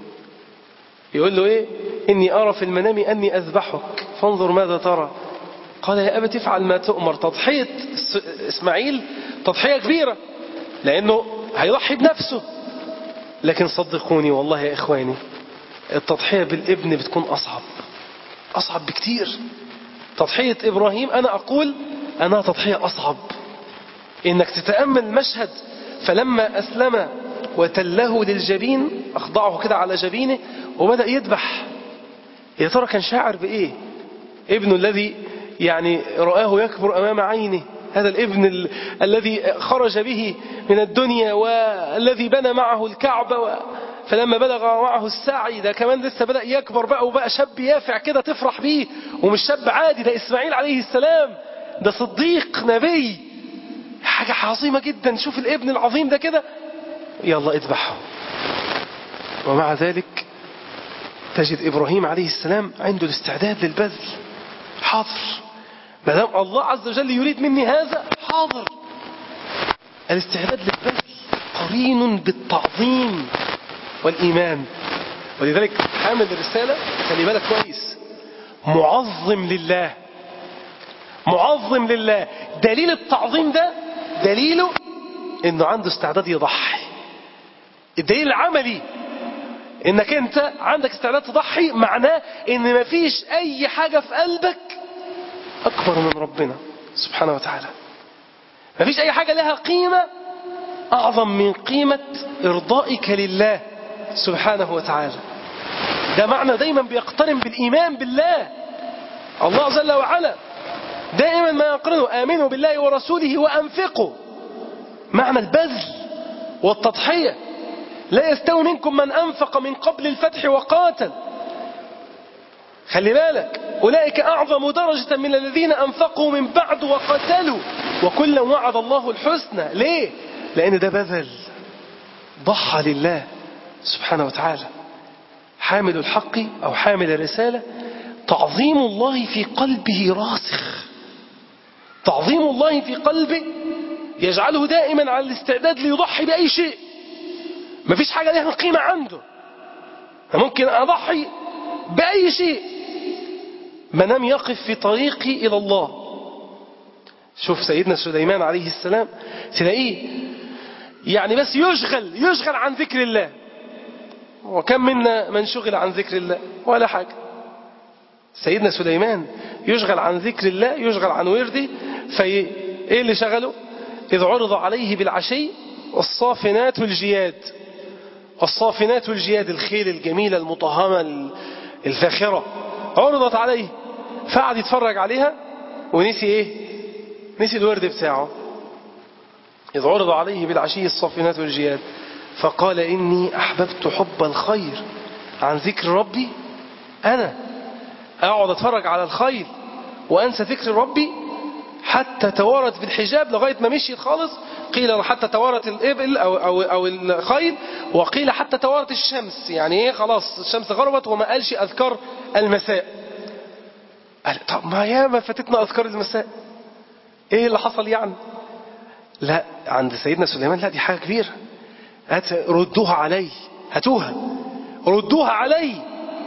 يقول له ايه اني ارى في المنام اني اذبحك فانظر ماذا ترى قال يا ابت افعل ما تؤمر تضحية اسماعيل تضحية كبيرة لانه هيضحي بنفسه لكن صدقوني والله يا اخواني التضحية بالابن بتكون اصعب اصعب بكتير تضحية ابراهيم انا اقول انها تضحية اصعب انك تتأمل مشهد فلما أسلم وتله للجبين أخضعه كده على جبينه وبدأ يذبح يا ترى كان شاعر بإيه ابنه الذي يعني رآه يكبر أمام عينه هذا الابن ال... الذي خرج به من الدنيا والذي بنى معه الكعبة و... فلما بلغ معه السعي ده كمان لسه بدأ يكبر بقى وبقى شاب يافع كده تفرح بيه ومش شاب عادي ده إسماعيل عليه السلام ده صديق نبي حاجة عظيمة جدا شوف الابن العظيم ده كده يلا اذبحه ومع ذلك تجد إبراهيم عليه السلام عنده الاستعداد للبذل حاضر ما دام الله عز وجل يريد مني هذا حاضر الاستعداد للبذل قرين بالتعظيم والإيمان ولذلك حامل الرسالة خلي بالك كويس معظم لله معظم لله دليل التعظيم ده دليله انه عنده استعداد يضحي الدليل العملي انك انت عندك استعداد تضحي معناه ان مفيش اي حاجة في قلبك اكبر من ربنا سبحانه وتعالى مفيش اي حاجة لها قيمة اعظم من قيمة ارضائك لله سبحانه وتعالى ده معنى دايما بيقترن بالايمان بالله الله جل وعلا دائما ما يقرنه آمنوا بالله ورسوله وأنفقوا معنى البذل والتضحية لا يستوي منكم من أنفق من قبل الفتح وقاتل خلي بالك أولئك أعظم درجة من الذين أنفقوا من بعد وقتلوا وكلا وعد الله الحسنى ليه؟ لأن ده بذل ضحى لله سبحانه وتعالى حامل الحق أو حامل الرسالة تعظيم الله في قلبه راسخ تعظيم الله في قلبه يجعله دائما على الاستعداد ليضحي بأي شيء مفيش حاجة لها قيمة عنده ممكن أضحي بأي شيء ما لم يقف في طريقي إلى الله شوف سيدنا سليمان عليه السلام تلاقيه يعني بس يشغل يشغل عن ذكر الله وكم منا من شغل عن ذكر الله ولا حاجة سيدنا سليمان يشغل عن ذكر الله يشغل عن ورده في ايه اللي شغله إذ عرض عليه بالعشي والصافنات والجياد الصافنات والجياد الخيل الجميلة المطهمة الفاخرة عرضت عليه فقعد يتفرج عليها ونسي ايه نسي الورد بتاعه إذ عرض عليه بالعشي الصافنات والجياد فقال إني أحببت حب الخير عن ذكر ربي أنا أقعد أتفرج على الخيل وأنسى ذكر ربي حتى توارت بالحجاب لغاية ما مشيت خالص قيل حتى توارت الإبل أو, أو, أو الخيل وقيل حتى توارت الشمس يعني إيه خلاص الشمس غربت وما قالش أذكار المساء قال طب ما ياما فاتتنا أذكار المساء إيه اللي حصل يعني لا عند سيدنا سليمان لا دي حاجة كبيرة هات ردوها علي هاتوها ردوها علي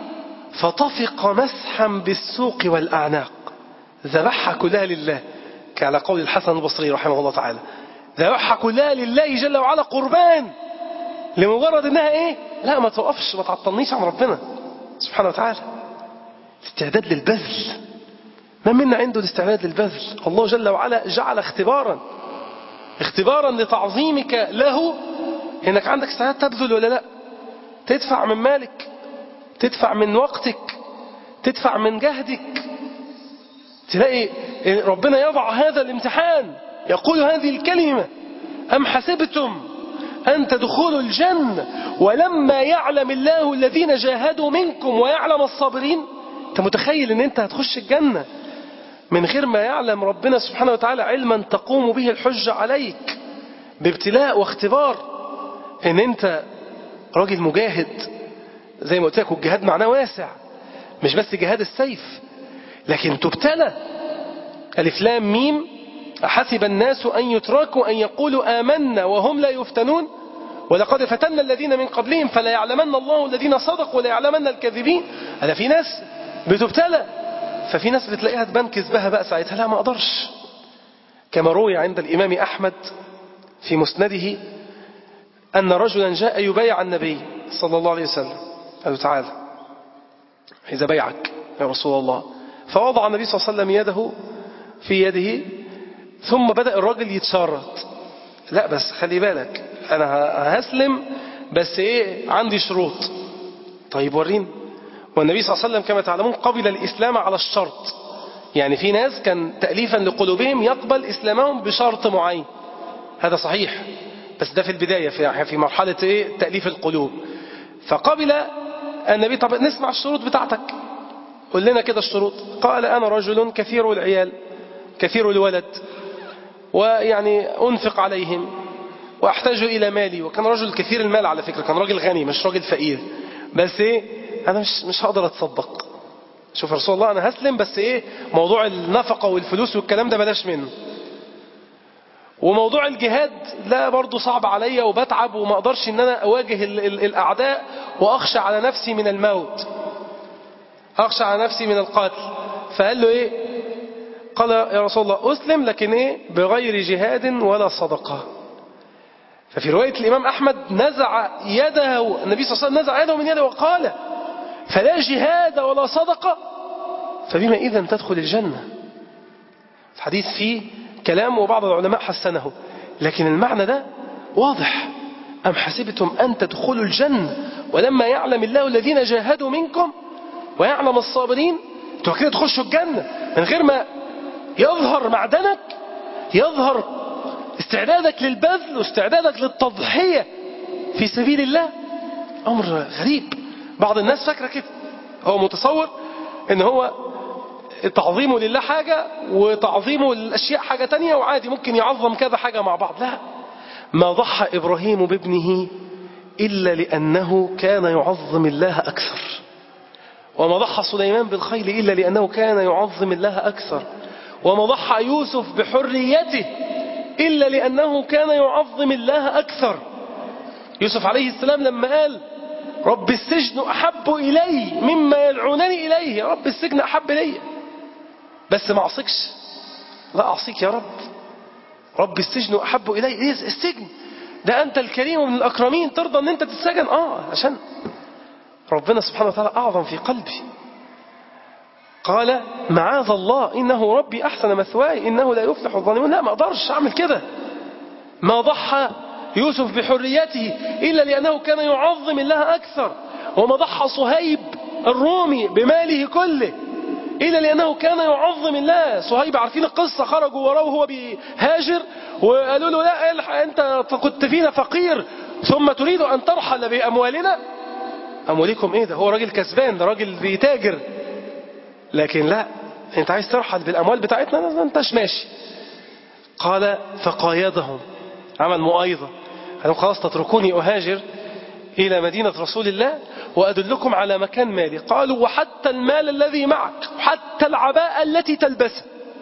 فطفق مسحا بالسوق والأعناق ذبحها كلها لله كعلى قول الحسن البصري رحمه الله تعالى ذبحها كلها لله جل وعلا قربان لمجرد انها ايه لا ما توقفش ما تعطلنيش عن ربنا سبحانه وتعالى استعداد للبذل ما منا عنده الاستعداد للبذل الله جل وعلا جعل اختبارا اختبارا لتعظيمك له انك عندك استعداد تبذل ولا لا تدفع من مالك تدفع من وقتك تدفع من جهدك تلاقي ربنا يضع هذا الامتحان يقول هذه الكلمة أم حسبتم أن تدخلوا الجنة ولما يعلم الله الذين جاهدوا منكم ويعلم الصابرين أنت متخيل أن أنت هتخش الجنة من غير ما يعلم ربنا سبحانه وتعالى علما تقوم به الحجة عليك بابتلاء واختبار ان انت راجل مجاهد زي ما قلت لك والجهاد معناه واسع مش بس جهاد السيف لكن تبتلى ألف لام ميم أحسب الناس أن يتركوا أن يقولوا آمنا وهم لا يفتنون ولقد فتنا الذين من قبلهم فلا يعلمن الله الذين صدقوا ولا يعلمن الكاذبين هذا في ناس بتبتلى ففي ناس بتلاقيها تبان كذبها بقى ساعتها لا ما أقدرش كما روي عند الإمام أحمد في مسنده أن رجلا جاء يبايع النبي صلى الله عليه وسلم قال له تعالى إذا بيعك يا رسول الله فوضع النبي صلى الله عليه وسلم يده في يده ثم بدأ الراجل يتشرط لا بس خلي بالك أنا هسلم بس إيه عندي شروط طيب وريني والنبي صلى الله عليه وسلم كما تعلمون قبل الإسلام على الشرط يعني في ناس كان تأليفا لقلوبهم يقبل إسلامهم بشرط معين هذا صحيح بس ده في البداية في في مرحلة إيه تأليف القلوب فقبل النبي طب نسمع الشروط بتاعتك قل لنا كده الشروط قال أنا رجل كثير العيال كثير الولد ويعني أنفق عليهم وأحتاج إلى مالي وكان رجل كثير المال على فكرة كان راجل غني مش راجل فقير بس إيه أنا مش مش هقدر أتصدق شوف رسول الله أنا هسلم بس إيه موضوع النفقة والفلوس والكلام ده بلاش منه وموضوع الجهاد لا برضه صعب عليا وبتعب وما اقدرش ان انا اواجه ال ال الاعداء واخشى على نفسي من الموت اخشى على نفسي من القتل فقال له ايه قال يا رسول الله اسلم لكن ايه بغير جهاد ولا صدقه ففي روايه الامام احمد نزع يده النبي صلى الله عليه وسلم نزع يده من يده وقال فلا جهاد ولا صدقه فبما اذا تدخل الجنه الحديث فيه كلام وبعض العلماء حسنه لكن المعنى ده واضح أم حسبتم أن تدخلوا الجنة ولما يعلم الله الذين جاهدوا منكم ويعلم الصابرين انتوا كده تخشوا الجنة من غير ما يظهر معدنك يظهر استعدادك للبذل واستعدادك للتضحية في سبيل الله أمر غريب بعض الناس فاكرة كده هو متصور ان هو تعظيمه لله حاجة وتعظيمه للأشياء حاجة تانية وعادي ممكن يعظم كذا حاجة مع بعض لا ما ضحى إبراهيم بابنه إلا لأنه كان يعظم الله أكثر وما ضحى سليمان بالخيل إلا لأنه كان يعظم الله أكثر وما ضحى يوسف بحريته إلا لأنه كان يعظم الله أكثر يوسف عليه السلام لما قال رب السجن أحب إلي مما يدعونني إليه يا رب السجن أحب إلي بس ما أعصيكش لا أعصيك يا رب رب السجن أحب إلي إيه السجن ده أنت الكريم من الأكرمين ترضى أن أنت تتسجن آه عشان ربنا سبحانه وتعالى أعظم في قلبي قال معاذ الله إنه ربي أحسن مثواي إنه لا يفلح الظالمون لا ما أقدرش أعمل كده ما ضحى يوسف بحريته إلا لأنه كان يعظم الله أكثر وما ضحى صهيب الرومي بماله كله إلا لأنه كان يعظم الله صهيب عارفين القصة خرجوا وراه وهو بيهاجر وقالوا له لا الحق أنت كنت فينا فقير ثم تريد أن ترحل بأموالنا أموالكم إيه ده هو راجل كسبان ده راجل بيتاجر لكن لا أنت عايز ترحل بالأموال بتاعتنا ما أنتش ماشي قال فقايدهم عمل مؤايضة قالوا خلاص تتركوني أهاجر إلى مدينة رسول الله وأدلكم على مكان مالي قالوا وحتى المال الذي معك وحتى العباءة التي تلبسها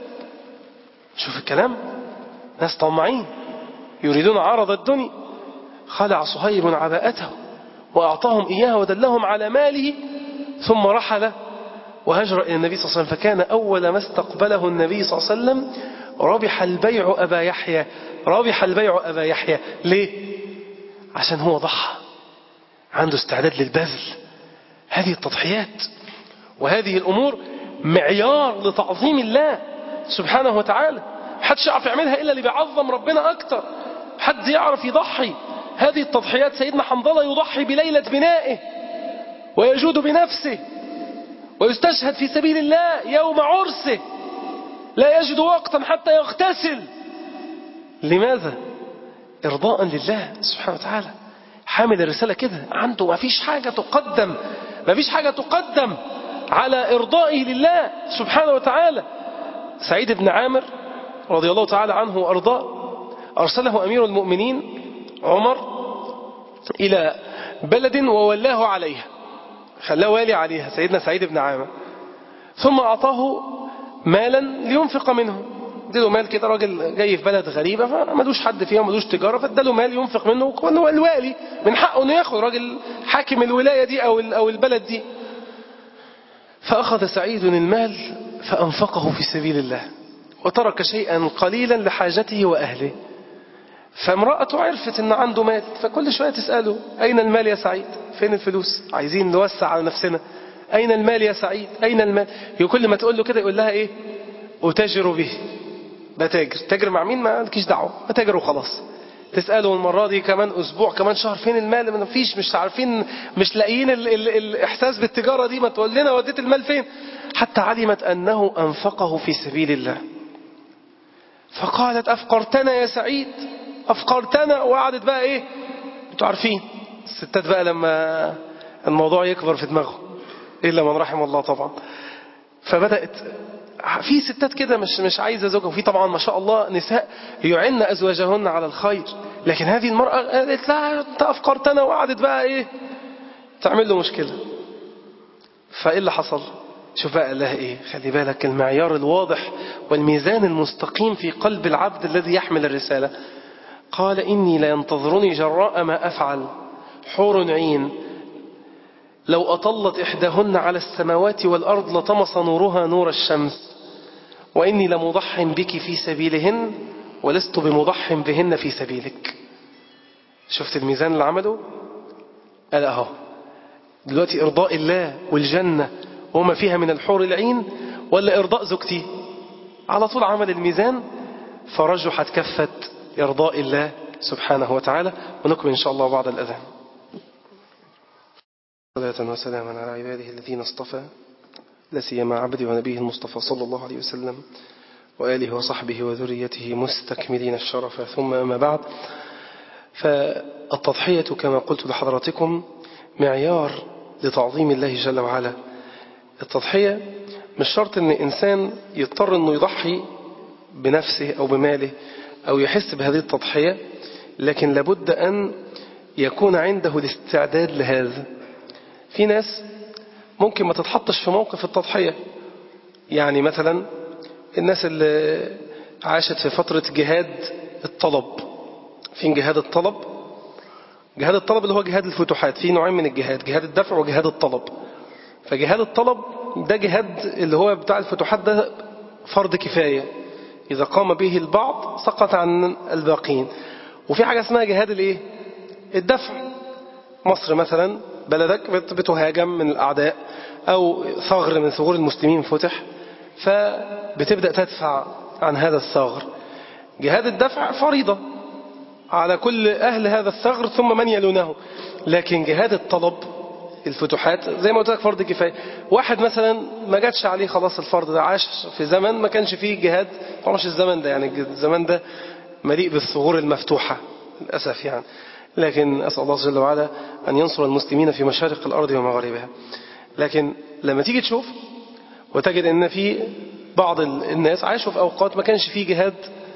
شوف الكلام ناس طمعين يريدون عرض الدنيا خلع صهيب عباءته وأعطاهم إياها ودلهم على ماله ثم رحل وهجر إلى النبي صلى الله عليه وسلم فكان أول ما استقبله النبي صلى الله عليه وسلم ربح البيع أبا يحيى ربح البيع أبا يحيى ليه؟ عشان هو ضحى عنده استعداد للبذل هذه التضحيات وهذه الأمور معيار لتعظيم الله سبحانه وتعالى محدش يعرف يعملها إلا اللي بيعظم ربنا أكتر حد يعرف يضحي هذه التضحيات سيدنا حنظلة يضحي بليلة بنائه ويجود بنفسه ويستشهد في سبيل الله يوم عرسه لا يجد وقتا حتى يغتسل لماذا؟ إرضاء لله سبحانه وتعالى حامل الرسالة كده عنده ما فيش حاجة تقدم ما فيش حاجة تقدم على إرضائه لله سبحانه وتعالى سعيد بن عامر رضي الله تعالى عنه وأرضاه أرسله أمير المؤمنين عمر إلى بلد وولاه عليها خلاه والي عليها سيدنا سعيد بن عامر ثم أعطاه مالا لينفق منه اديله مال كده راجل جاي في بلد غريبة فمالوش حد فيها مالوش تجارة فاداله مال ينفق منه وكان هو الوالي من حقه انه ياخد راجل حاكم الولاية دي أو أو البلد دي فأخذ سعيد المال فأنفقه في سبيل الله وترك شيئا قليلا لحاجته وأهله فامرأته عرفت ان عنده مال فكل شوية تسأله أين المال يا سعيد فين الفلوس عايزين نوسع على نفسنا أين المال يا سعيد أين المال كل ما تقول له كده يقول لها إيه أتاجر به بتاجر تاجر مع مين ما لكيش دعوة بتاجر وخلاص تسأله المرة دي كمان أسبوع كمان شهر فين المال ما فيش مش عارفين مش لاقيين ال ال الإحساس بالتجارة دي ما تقول لنا وديت المال فين حتى علمت أنه أنفقه في سبيل الله فقالت أفقرتنا يا سعيد أفقرتنا وقعدت بقى إيه انتوا عارفين الستات بقى لما الموضوع يكبر في دماغهم إلا من رحم الله طبعا فبدأت في ستات كده مش مش عايزة زوجها وفي طبعا ما شاء الله نساء يعن أزواجهن على الخير لكن هذه المرأة قالت لا أنت أفقرتنا وقعدت بقى إيه تعمل له مشكلة فإيه اللي حصل شوف بقى قال لها إيه خلي بالك المعيار الواضح والميزان المستقيم في قلب العبد الذي يحمل الرسالة قال إني لينتظرني جراء ما أفعل حور عين لو أطلت إحداهن على السماوات والأرض لطمس نورها نور الشمس وإني لمضح بك في سبيلهن ولست بمضح بهن في سبيلك شفت الميزان اللي عمله قال أهو دلوقتي إرضاء الله والجنة وما فيها من الحور العين ولا إرضاء زوجتي على طول عمل الميزان فرجحت كفة إرضاء الله سبحانه وتعالى ونكمل إن شاء الله بعد الأذان صلاة وسلاما على عباده الذين اصطفى لا سيما عبده ونبيه المصطفى صلى الله عليه وسلم وآله وصحبه وذريته مستكملين الشرف ثم أما بعد فالتضحية كما قلت لحضراتكم معيار لتعظيم الله جل وعلا التضحية مش شرط ان انسان يضطر انه يضحي بنفسه او بماله او يحس بهذه التضحية لكن لابد ان يكون عنده الاستعداد لهذا في ناس ممكن ما تتحطش في موقف التضحية يعني مثلا الناس اللي عاشت في فترة جهاد الطلب فين جهاد الطلب جهاد الطلب اللي هو جهاد الفتوحات في نوعين من الجهاد جهاد الدفع وجهاد الطلب فجهاد الطلب ده جهاد اللي هو بتاع الفتوحات ده فرض كفاية إذا قام به البعض سقط عن الباقين وفي حاجة اسمها جهاد الايه الدفع مصر مثلا بلدك بتهاجم من الأعداء أو ثغر من ثغور المسلمين فتح فبتبدأ تدفع عن هذا الثغر جهاد الدفع فريضة على كل أهل هذا الثغر ثم من يلونه لكن جهاد الطلب الفتوحات زي ما قلت لك فرض كفاية واحد مثلا ما جاتش عليه خلاص الفرض ده عاش في زمن ما كانش فيه جهاد مش الزمن ده يعني الزمن ده مليء بالثغور المفتوحة للأسف يعني لكن أسأل الله جل وعلا أن ينصر المسلمين في مشارق الأرض ومغاربها لكن لما تيجي تشوف وتجد أن في بعض الناس عاشوا في أوقات ما كانش فيه جهاد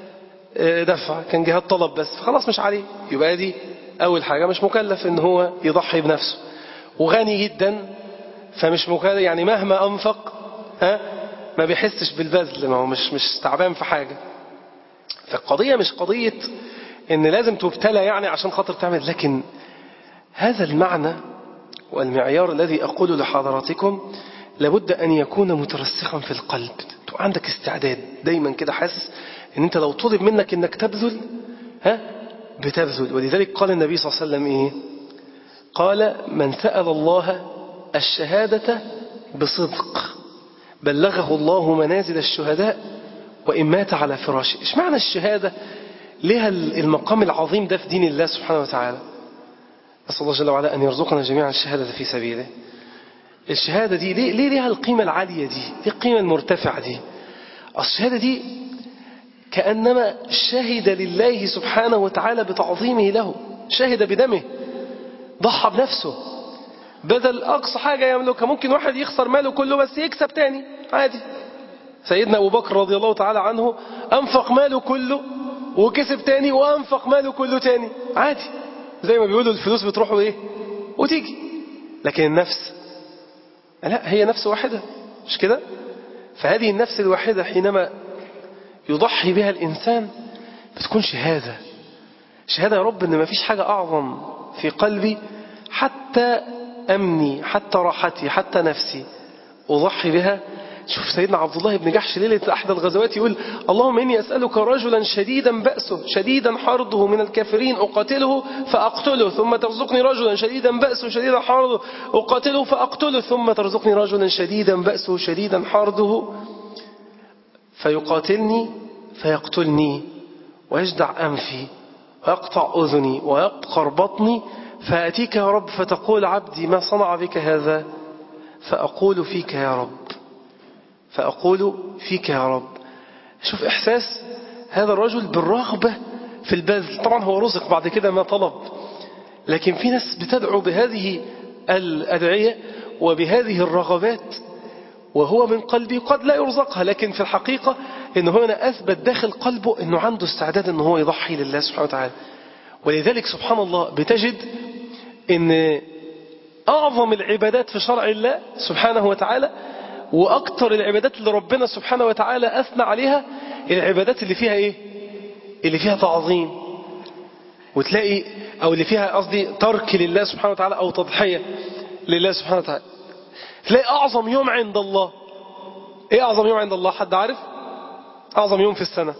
دفع كان جهاد طلب بس خلاص مش عليه يبقى دي أول حاجة مش مكلف أن هو يضحي بنفسه وغني جدا فمش مكلف يعني مهما أنفق ها ما بيحسش بالبذل ما هو مش مش تعبان في حاجة فالقضية مش قضية ان لازم تبتلى يعني عشان خاطر تعمل لكن هذا المعنى والمعيار الذي أقول لحضراتكم لابد أن يكون مترسخا في القلب تبقى عندك استعداد دايما كده حاسس ان انت لو طلب منك انك تبذل ها بتبذل ولذلك قال النبي صلى الله عليه وسلم ايه قال من سأل الله الشهادة بصدق بلغه الله منازل الشهداء وإن مات على فراشه إيش معنى الشهادة لها المقام العظيم ده في دين الله سبحانه وتعالى أسأل الله جل وعلا أن يرزقنا جميعا الشهادة في سبيله الشهادة دي ليه, ليه ليها القيمة العالية دي ليه القيمة المرتفعة دي الشهادة دي كأنما شهد لله سبحانه وتعالى بتعظيمه له شهد بدمه ضحى بنفسه بدل أقصى حاجة يملكها ممكن واحد يخسر ماله كله بس يكسب تاني عادي سيدنا أبو بكر رضي الله تعالى عنه أنفق ماله كله وكسب تاني وأنفق ماله كله تاني عادي زي ما بيقولوا الفلوس بتروح وإيه وتيجي لكن النفس لا هي نفس واحدة مش كده فهذه النفس الواحدة حينما يضحي بها الإنسان بتكون شهادة شهادة يا رب أن ما فيش حاجة أعظم في قلبي حتى أمني حتى راحتي حتى نفسي أضحي بها شوف سيدنا عبد الله بن جحش ليلة أحد الغزوات يقول اللهم إني أسألك رجلا شديدا بأسه شديدا حرضه من الكافرين أقاتله فأقتله ثم ترزقني رجلا شديدا بأسه شديدا حرضه أقاتله فأقتله ثم ترزقني رجلا شديدا بأسه شديدا حرضه فيقاتلني فيقتلني ويجدع أنفي ويقطع أذني ويبقر بطني فأتيك يا رب فتقول عبدي ما صنع بك هذا فأقول فيك يا رب فأقول فيك يا رب شوف إحساس هذا الرجل بالرغبة في البذل طبعا هو رزق بعد كده ما طلب لكن في ناس بتدعو بهذه الأدعية وبهذه الرغبات وهو من قلبه قد لا يرزقها لكن في الحقيقة إنه هنا أثبت داخل قلبه أنه عنده استعداد أنه هو يضحي لله سبحانه وتعالى ولذلك سبحان الله بتجد أن أعظم العبادات في شرع الله سبحانه وتعالى وأكثر العبادات اللي ربنا سبحانه وتعالى أثنى عليها العبادات اللي فيها إيه اللي فيها تعظيم وتلاقي أو اللي فيها قصدي ترك لله سبحانه وتعالى أو تضحية لله سبحانه وتعالى تلاقي أعظم يوم عند الله إيه أعظم يوم عند الله حد عارف أعظم يوم في السنة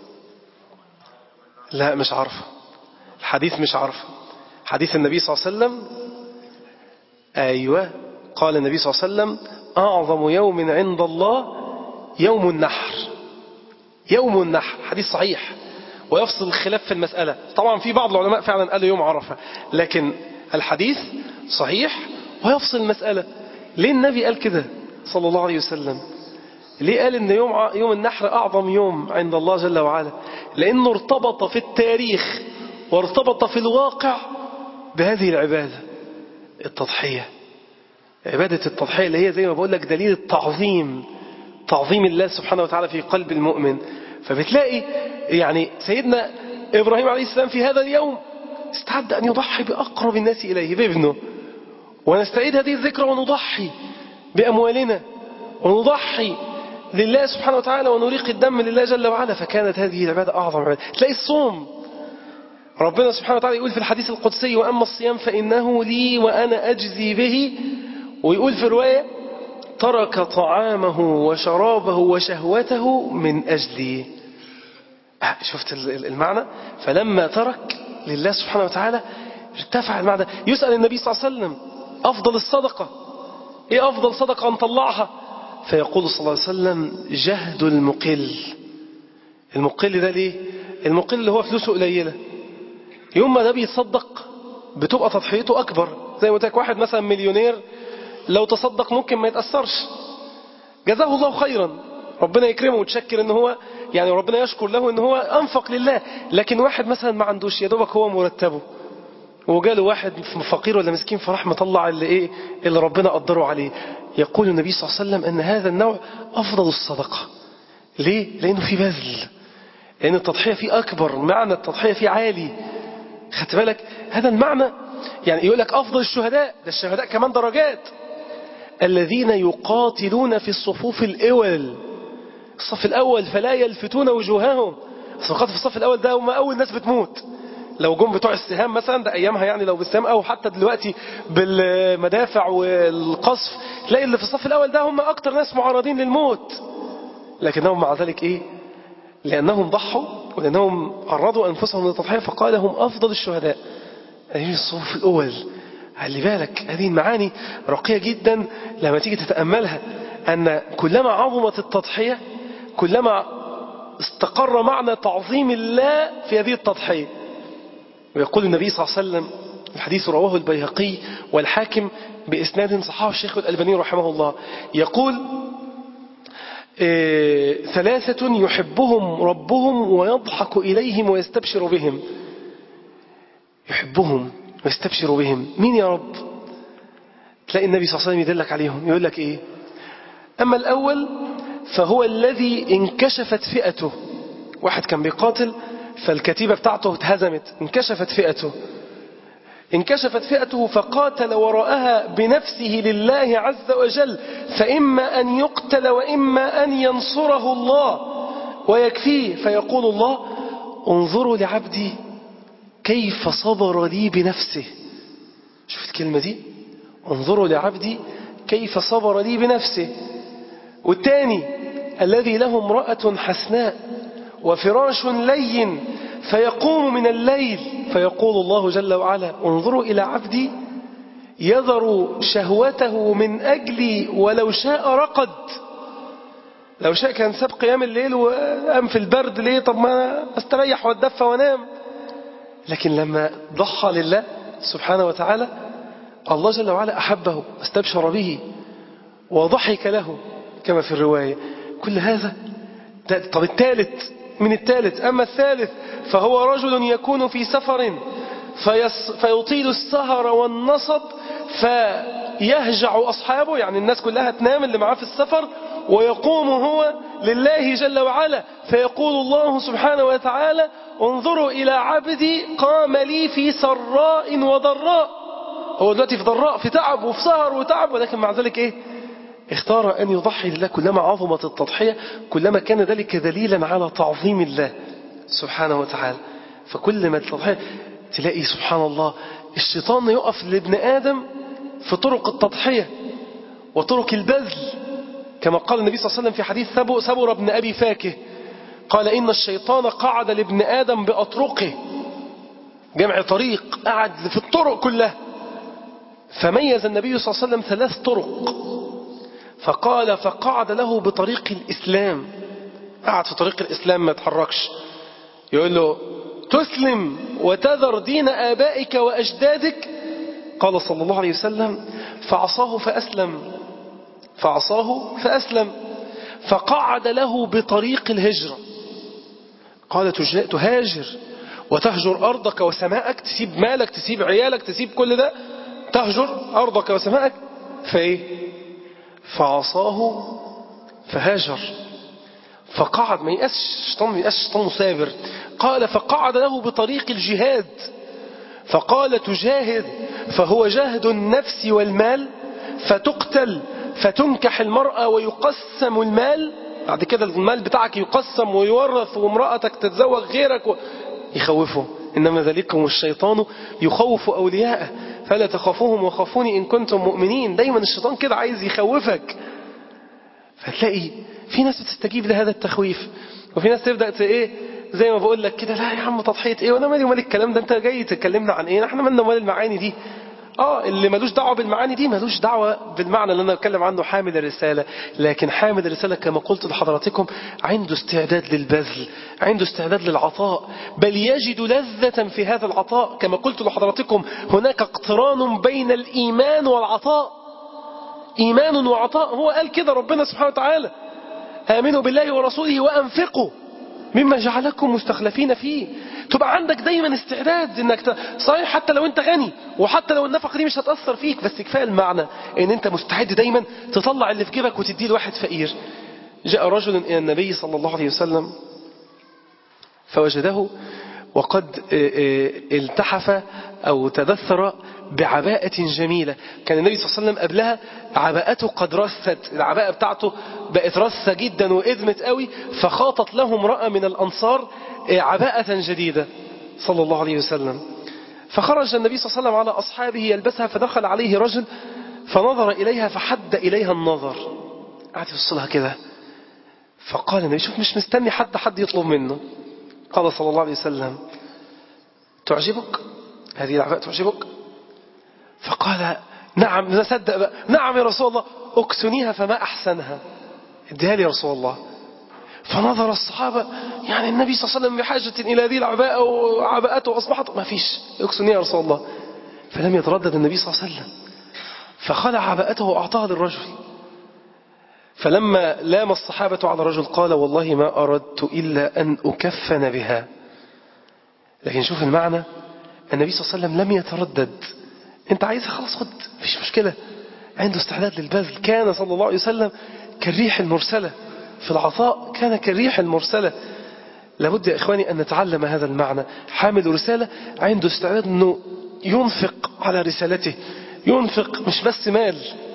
لا مش عارفه الحديث مش عارفه حديث النبي صلى الله عليه وسلم أيوة قال النبي صلى الله عليه وسلم أعظم يوم عند الله يوم النحر يوم النحر حديث صحيح ويفصل الخلاف في المسألة طبعا في بعض العلماء فعلا قالوا يوم عرفة لكن الحديث صحيح ويفصل المسألة ليه النبي قال كده صلى الله عليه وسلم ليه قال ان يوم يوم النحر اعظم يوم عند الله جل وعلا لانه ارتبط في التاريخ وارتبط في الواقع بهذه العبادة التضحية عبادة التضحية اللي هي زي ما بقول لك دليل التعظيم تعظيم الله سبحانه وتعالى في قلب المؤمن فبتلاقي يعني سيدنا إبراهيم عليه السلام في هذا اليوم استعد أن يضحي بأقرب الناس إليه بابنه ونستعيد هذه الذكرى ونضحي بأموالنا ونضحي لله سبحانه وتعالى ونريق الدم لله جل وعلا فكانت هذه العبادة أعظم عبادة تلاقي الصوم ربنا سبحانه وتعالى يقول في الحديث القدسي وأما الصيام فإنه لي وأنا أجزي به ويقول في الرواية ترك طعامه وشرابه وشهوته من أجلي شفت المعنى فلما ترك لله سبحانه وتعالى ارتفع المعنى يسأل النبي صلى الله عليه وسلم أفضل الصدقة إيه أفضل صدقة نطلعها فيقول صلى الله عليه وسلم جهد المقل المقل ده ليه المقل اللي هو فلوسه قليلة يوم ما ده بيتصدق بتبقى تضحيته أكبر زي ما قلت لك واحد مثلا مليونير لو تصدق ممكن ما يتأثرش جزاه الله خيرا ربنا يكرمه وتشكر ان هو يعني ربنا يشكر له ان هو انفق لله لكن واحد مثلا ما عندوش يا دوبك هو مرتبه وجاله واحد فقير ولا مسكين فراح مطلع اللي ايه اللي ربنا قدره عليه يقول النبي صلى الله عليه وسلم ان هذا النوع افضل الصدقه ليه لانه في بذل لان التضحيه فيه اكبر معنى التضحيه فيه عالي خدت بالك هذا المعنى يعني يقول لك افضل الشهداء ده الشهداء كمان درجات الذين يقاتلون في الصفوف الاول الصف الاول فلا يلفتون وجوههم الصفقات في الصف الاول ده هم اول ناس بتموت لو جم بتوع السهام مثلا ده ايامها يعني لو بالسهام او حتى دلوقتي بالمدافع والقصف تلاقي اللي في الصف الاول ده هم اكتر ناس معرضين للموت لكنهم مع ذلك ايه لانهم ضحوا ولانهم عرضوا انفسهم للتضحيه فقال هم افضل الشهداء هذه الصفوف الاول خلي بالك هذه المعاني راقيه جدا لما تيجي تتاملها ان كلما عظمت التضحيه كلما استقر معنى تعظيم الله في هذه التضحيه ويقول النبي صلى الله عليه وسلم الحديث رواه البيهقي والحاكم بإسناد صححه الشيخ الألباني رحمه الله يقول إيه ثلاثة يحبهم ربهم ويضحك إليهم ويستبشر بهم يحبهم ويستبشر بهم مين يا رب تلاقي النبي صلى الله عليه وسلم يدلك عليهم يقول لك إيه أما الأول فهو الذي انكشفت فئته واحد كان بيقاتل فالكتيبة بتاعته اتهزمت انكشفت فئته انكشفت فئته فقاتل وراءها بنفسه لله عز وجل فإما أن يقتل وإما أن ينصره الله ويكفيه فيقول الله انظروا لعبدي كيف صبر لي بنفسه شفت الكلمة دي انظروا لعبدي كيف صبر لي بنفسه والثاني الذي له امرأة حسناء وفراش لين فيقوم من الليل فيقول الله جل وعلا انظروا إلى عبدي يذر شهوته من أجلي ولو شاء رقد لو شاء كان ساب قيام الليل وقام في البرد ليه طب ما استريح واتدفى وانام لكن لما ضحى لله سبحانه وتعالى الله جل وعلا أحبه استبشر به وضحك له كما في الرواية كل هذا طب الثالث من الثالث أما الثالث فهو رجل يكون في سفر فيص فيطيل السهر والنصب فيهجع أصحابه يعني الناس كلها تنام اللي معاه في السفر ويقوم هو لله جل وعلا فيقول الله سبحانه وتعالى انظروا إلى عبدي قام لي في سراء وضراء هو دلوقتي في ضراء في تعب وفي سهر وتعب ولكن مع ذلك ايه اختار أن يضحي لله كلما عظمت التضحية كلما كان ذلك دليلا على تعظيم الله سبحانه وتعالى فكل ما التضحية تلاقي سبحان الله الشيطان يقف لابن آدم في طرق التضحية وطرق البذل كما قال النبي صلى الله عليه وسلم في حديث سبر ابن أبي فاكه قال إن الشيطان قعد لابن آدم بأطرقه جمع طريق قعد في الطرق كلها فميز النبي صلى الله عليه وسلم ثلاث طرق فقال فقعد له بطريق الإسلام قعد في طريق الإسلام ما يتحركش يقول له تسلم وتذر دين آبائك وأجدادك قال صلى الله عليه وسلم فعصاه فأسلم فعصاه فأسلم فقعد له بطريق الهجرة قال تهاجر وتهجر أرضك وسماءك تسيب مالك تسيب عيالك تسيب كل ده تهجر أرضك وسماءك فإيه فعصاه فهاجر فقعد ما يقاس الشيطان ما يقاس الشيطان مثابر قال فقعد له بطريق الجهاد فقال تجاهد فهو جاهد النفس والمال فتقتل فتنكح المرأة ويقسم المال بعد كده المال بتاعك يقسم ويورث وامرأتك تتزوج غيرك و... يخوفه إنما ذلكم الشيطان يخوف أولياءه فلا تخافوهم وخافوني إن كنتم مؤمنين دايما الشيطان كده عايز يخوفك فتلاقي في ناس بتستجيب لهذا التخويف وفي ناس تبدأ ايه زي ما بقول لك كده لا يا عم تضحية ايه وانا مالي ومال الكلام ده انت جاي تكلمنا عن ايه احنا مالنا ومال المعاني دي اه اللي ملوش دعوة بالمعاني دي ملوش دعوة بالمعنى اللي انا بتكلم عنه حامل الرسالة لكن حامل الرسالة كما قلت لحضراتكم عنده استعداد للبذل عنده استعداد للعطاء بل يجد لذة في هذا العطاء كما قلت لحضراتكم هناك اقتران بين الإيمان والعطاء إيمان وعطاء هو قال كده ربنا سبحانه وتعالى آمنوا بالله ورسوله وأنفقوا مما جعلكم مستخلفين فيه تبقى عندك دايما استعداد انك ت... صحيح حتى لو انت غني وحتى لو النفقه دي مش هتاثر فيك بس كفايه المعنى ان انت مستعد دايما تطلع اللي في جيبك وتديه لواحد فقير جاء رجل الى النبي صلى الله عليه وسلم فوجده وقد التحف أو تدثر بعباءة جميلة كان النبي صلى الله عليه وسلم قبلها عباءته قد رثت العباءة بتاعته بقت رثة جدا وإذمت قوي فخاطت له امرأة من الأنصار عباءة جديدة صلى الله عليه وسلم فخرج النبي صلى الله عليه وسلم على أصحابه يلبسها فدخل عليه رجل فنظر إليها فحد إليها النظر قعد يوصلها كده فقال النبي شوف مش مستني حتى حد يطلب منه قال صلى الله عليه وسلم تعجبك هذه العباءة تعجبك فقال نعم نصدق بقى نعم يا رسول الله اكسنيها فما أحسنها اديها لي يا رسول الله فنظر الصحابة يعني النبي صلى الله عليه وسلم بحاجة إلى هذه العباءة وعباءته أصبحت ما فيش اكسنيها يا رسول الله فلم يتردد النبي صلى الله عليه وسلم فخلع عباءته وأعطاها للرجل فلما لام الصحابة على الرجل قال والله ما أردت إلا أن أكفن بها لكن شوف المعنى النبي صلى الله عليه وسلم لم يتردد انت عايزها خلاص خد مفيش مشكلة عنده استعداد للبذل كان صلى الله عليه وسلم كالريح المرسلة في العطاء كان كالريح المرسلة لابد يا إخواني أن نتعلم هذا المعنى حامل رسالة عنده استعداد أنه ينفق على رسالته ينفق مش بس مال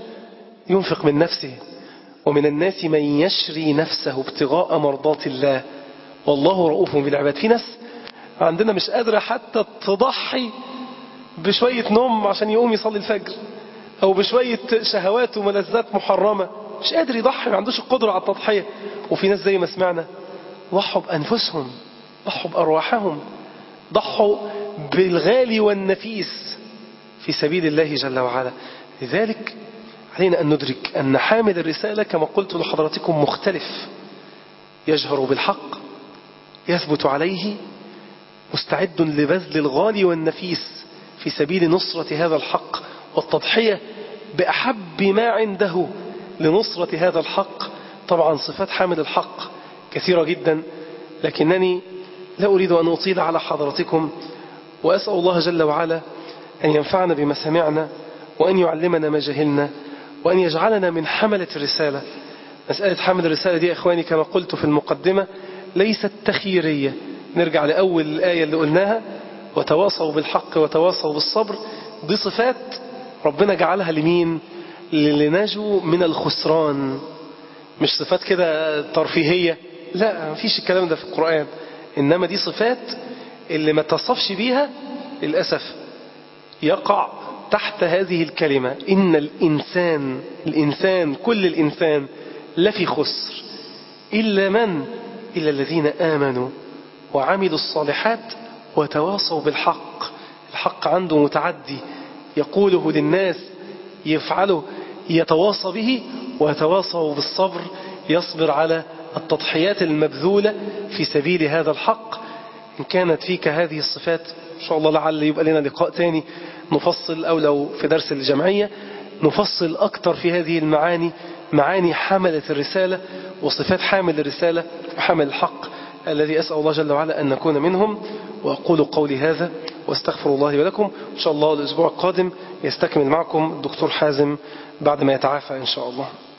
ينفق من نفسه ومن الناس من يشري نفسه ابتغاء مرضات الله والله رؤوف بالعباد في ناس عندنا مش قادرة حتى تضحي بشوية نوم عشان يقوم يصلي الفجر أو بشوية شهوات وملذات محرمة مش قادر يضحي ما عندوش القدرة على التضحية وفي ناس زي ما سمعنا ضحوا بأنفسهم ضحوا بأرواحهم ضحوا بالغالي والنفيس في سبيل الله جل وعلا لذلك علينا أن ندرك أن حامل الرسالة كما قلت لحضراتكم مختلف يجهر بالحق يثبت عليه مستعد لبذل الغالي والنفيس في سبيل نصرة هذا الحق والتضحية بأحب ما عنده لنصرة هذا الحق طبعا صفات حامل الحق كثيرة جدا لكنني لا أريد أن أطيل على حضراتكم وأسأل الله جل وعلا أن ينفعنا بما سمعنا وأن يعلمنا ما جهلنا وأن يجعلنا من حملة الرسالة مسألة حمل الرسالة دي إخواني كما قلت في المقدمة ليست تخييرية نرجع لأول الآية اللي قلناها وتواصوا بالحق وتواصوا بالصبر دي صفات ربنا جعلها لمين لنجوا من الخسران مش صفات كده ترفيهية لا ما فيش الكلام ده في القرآن إنما دي صفات اللي ما تصفش بيها للأسف يقع تحت هذه الكلمة إن الإنسان الإنسان كل الإنسان لفي خسر إلا من إلا الذين آمنوا وعملوا الصالحات وتواصوا بالحق الحق عنده متعدي يقوله للناس يفعله يتواصى به ويتواصوا بالصبر يصبر على التضحيات المبذولة في سبيل هذا الحق إن كانت فيك هذه الصفات إن شاء الله لعل يبقى لنا لقاء تاني نفصل أو لو في درس الجمعية نفصل أكتر في هذه المعاني معاني حملة الرسالة وصفات حامل الرسالة وحامل الحق الذي أسأل الله جل وعلا أن نكون منهم وأقول قولي هذا واستغفر الله لي ولكم إن شاء الله الأسبوع القادم يستكمل معكم الدكتور حازم بعد ما يتعافى إن شاء الله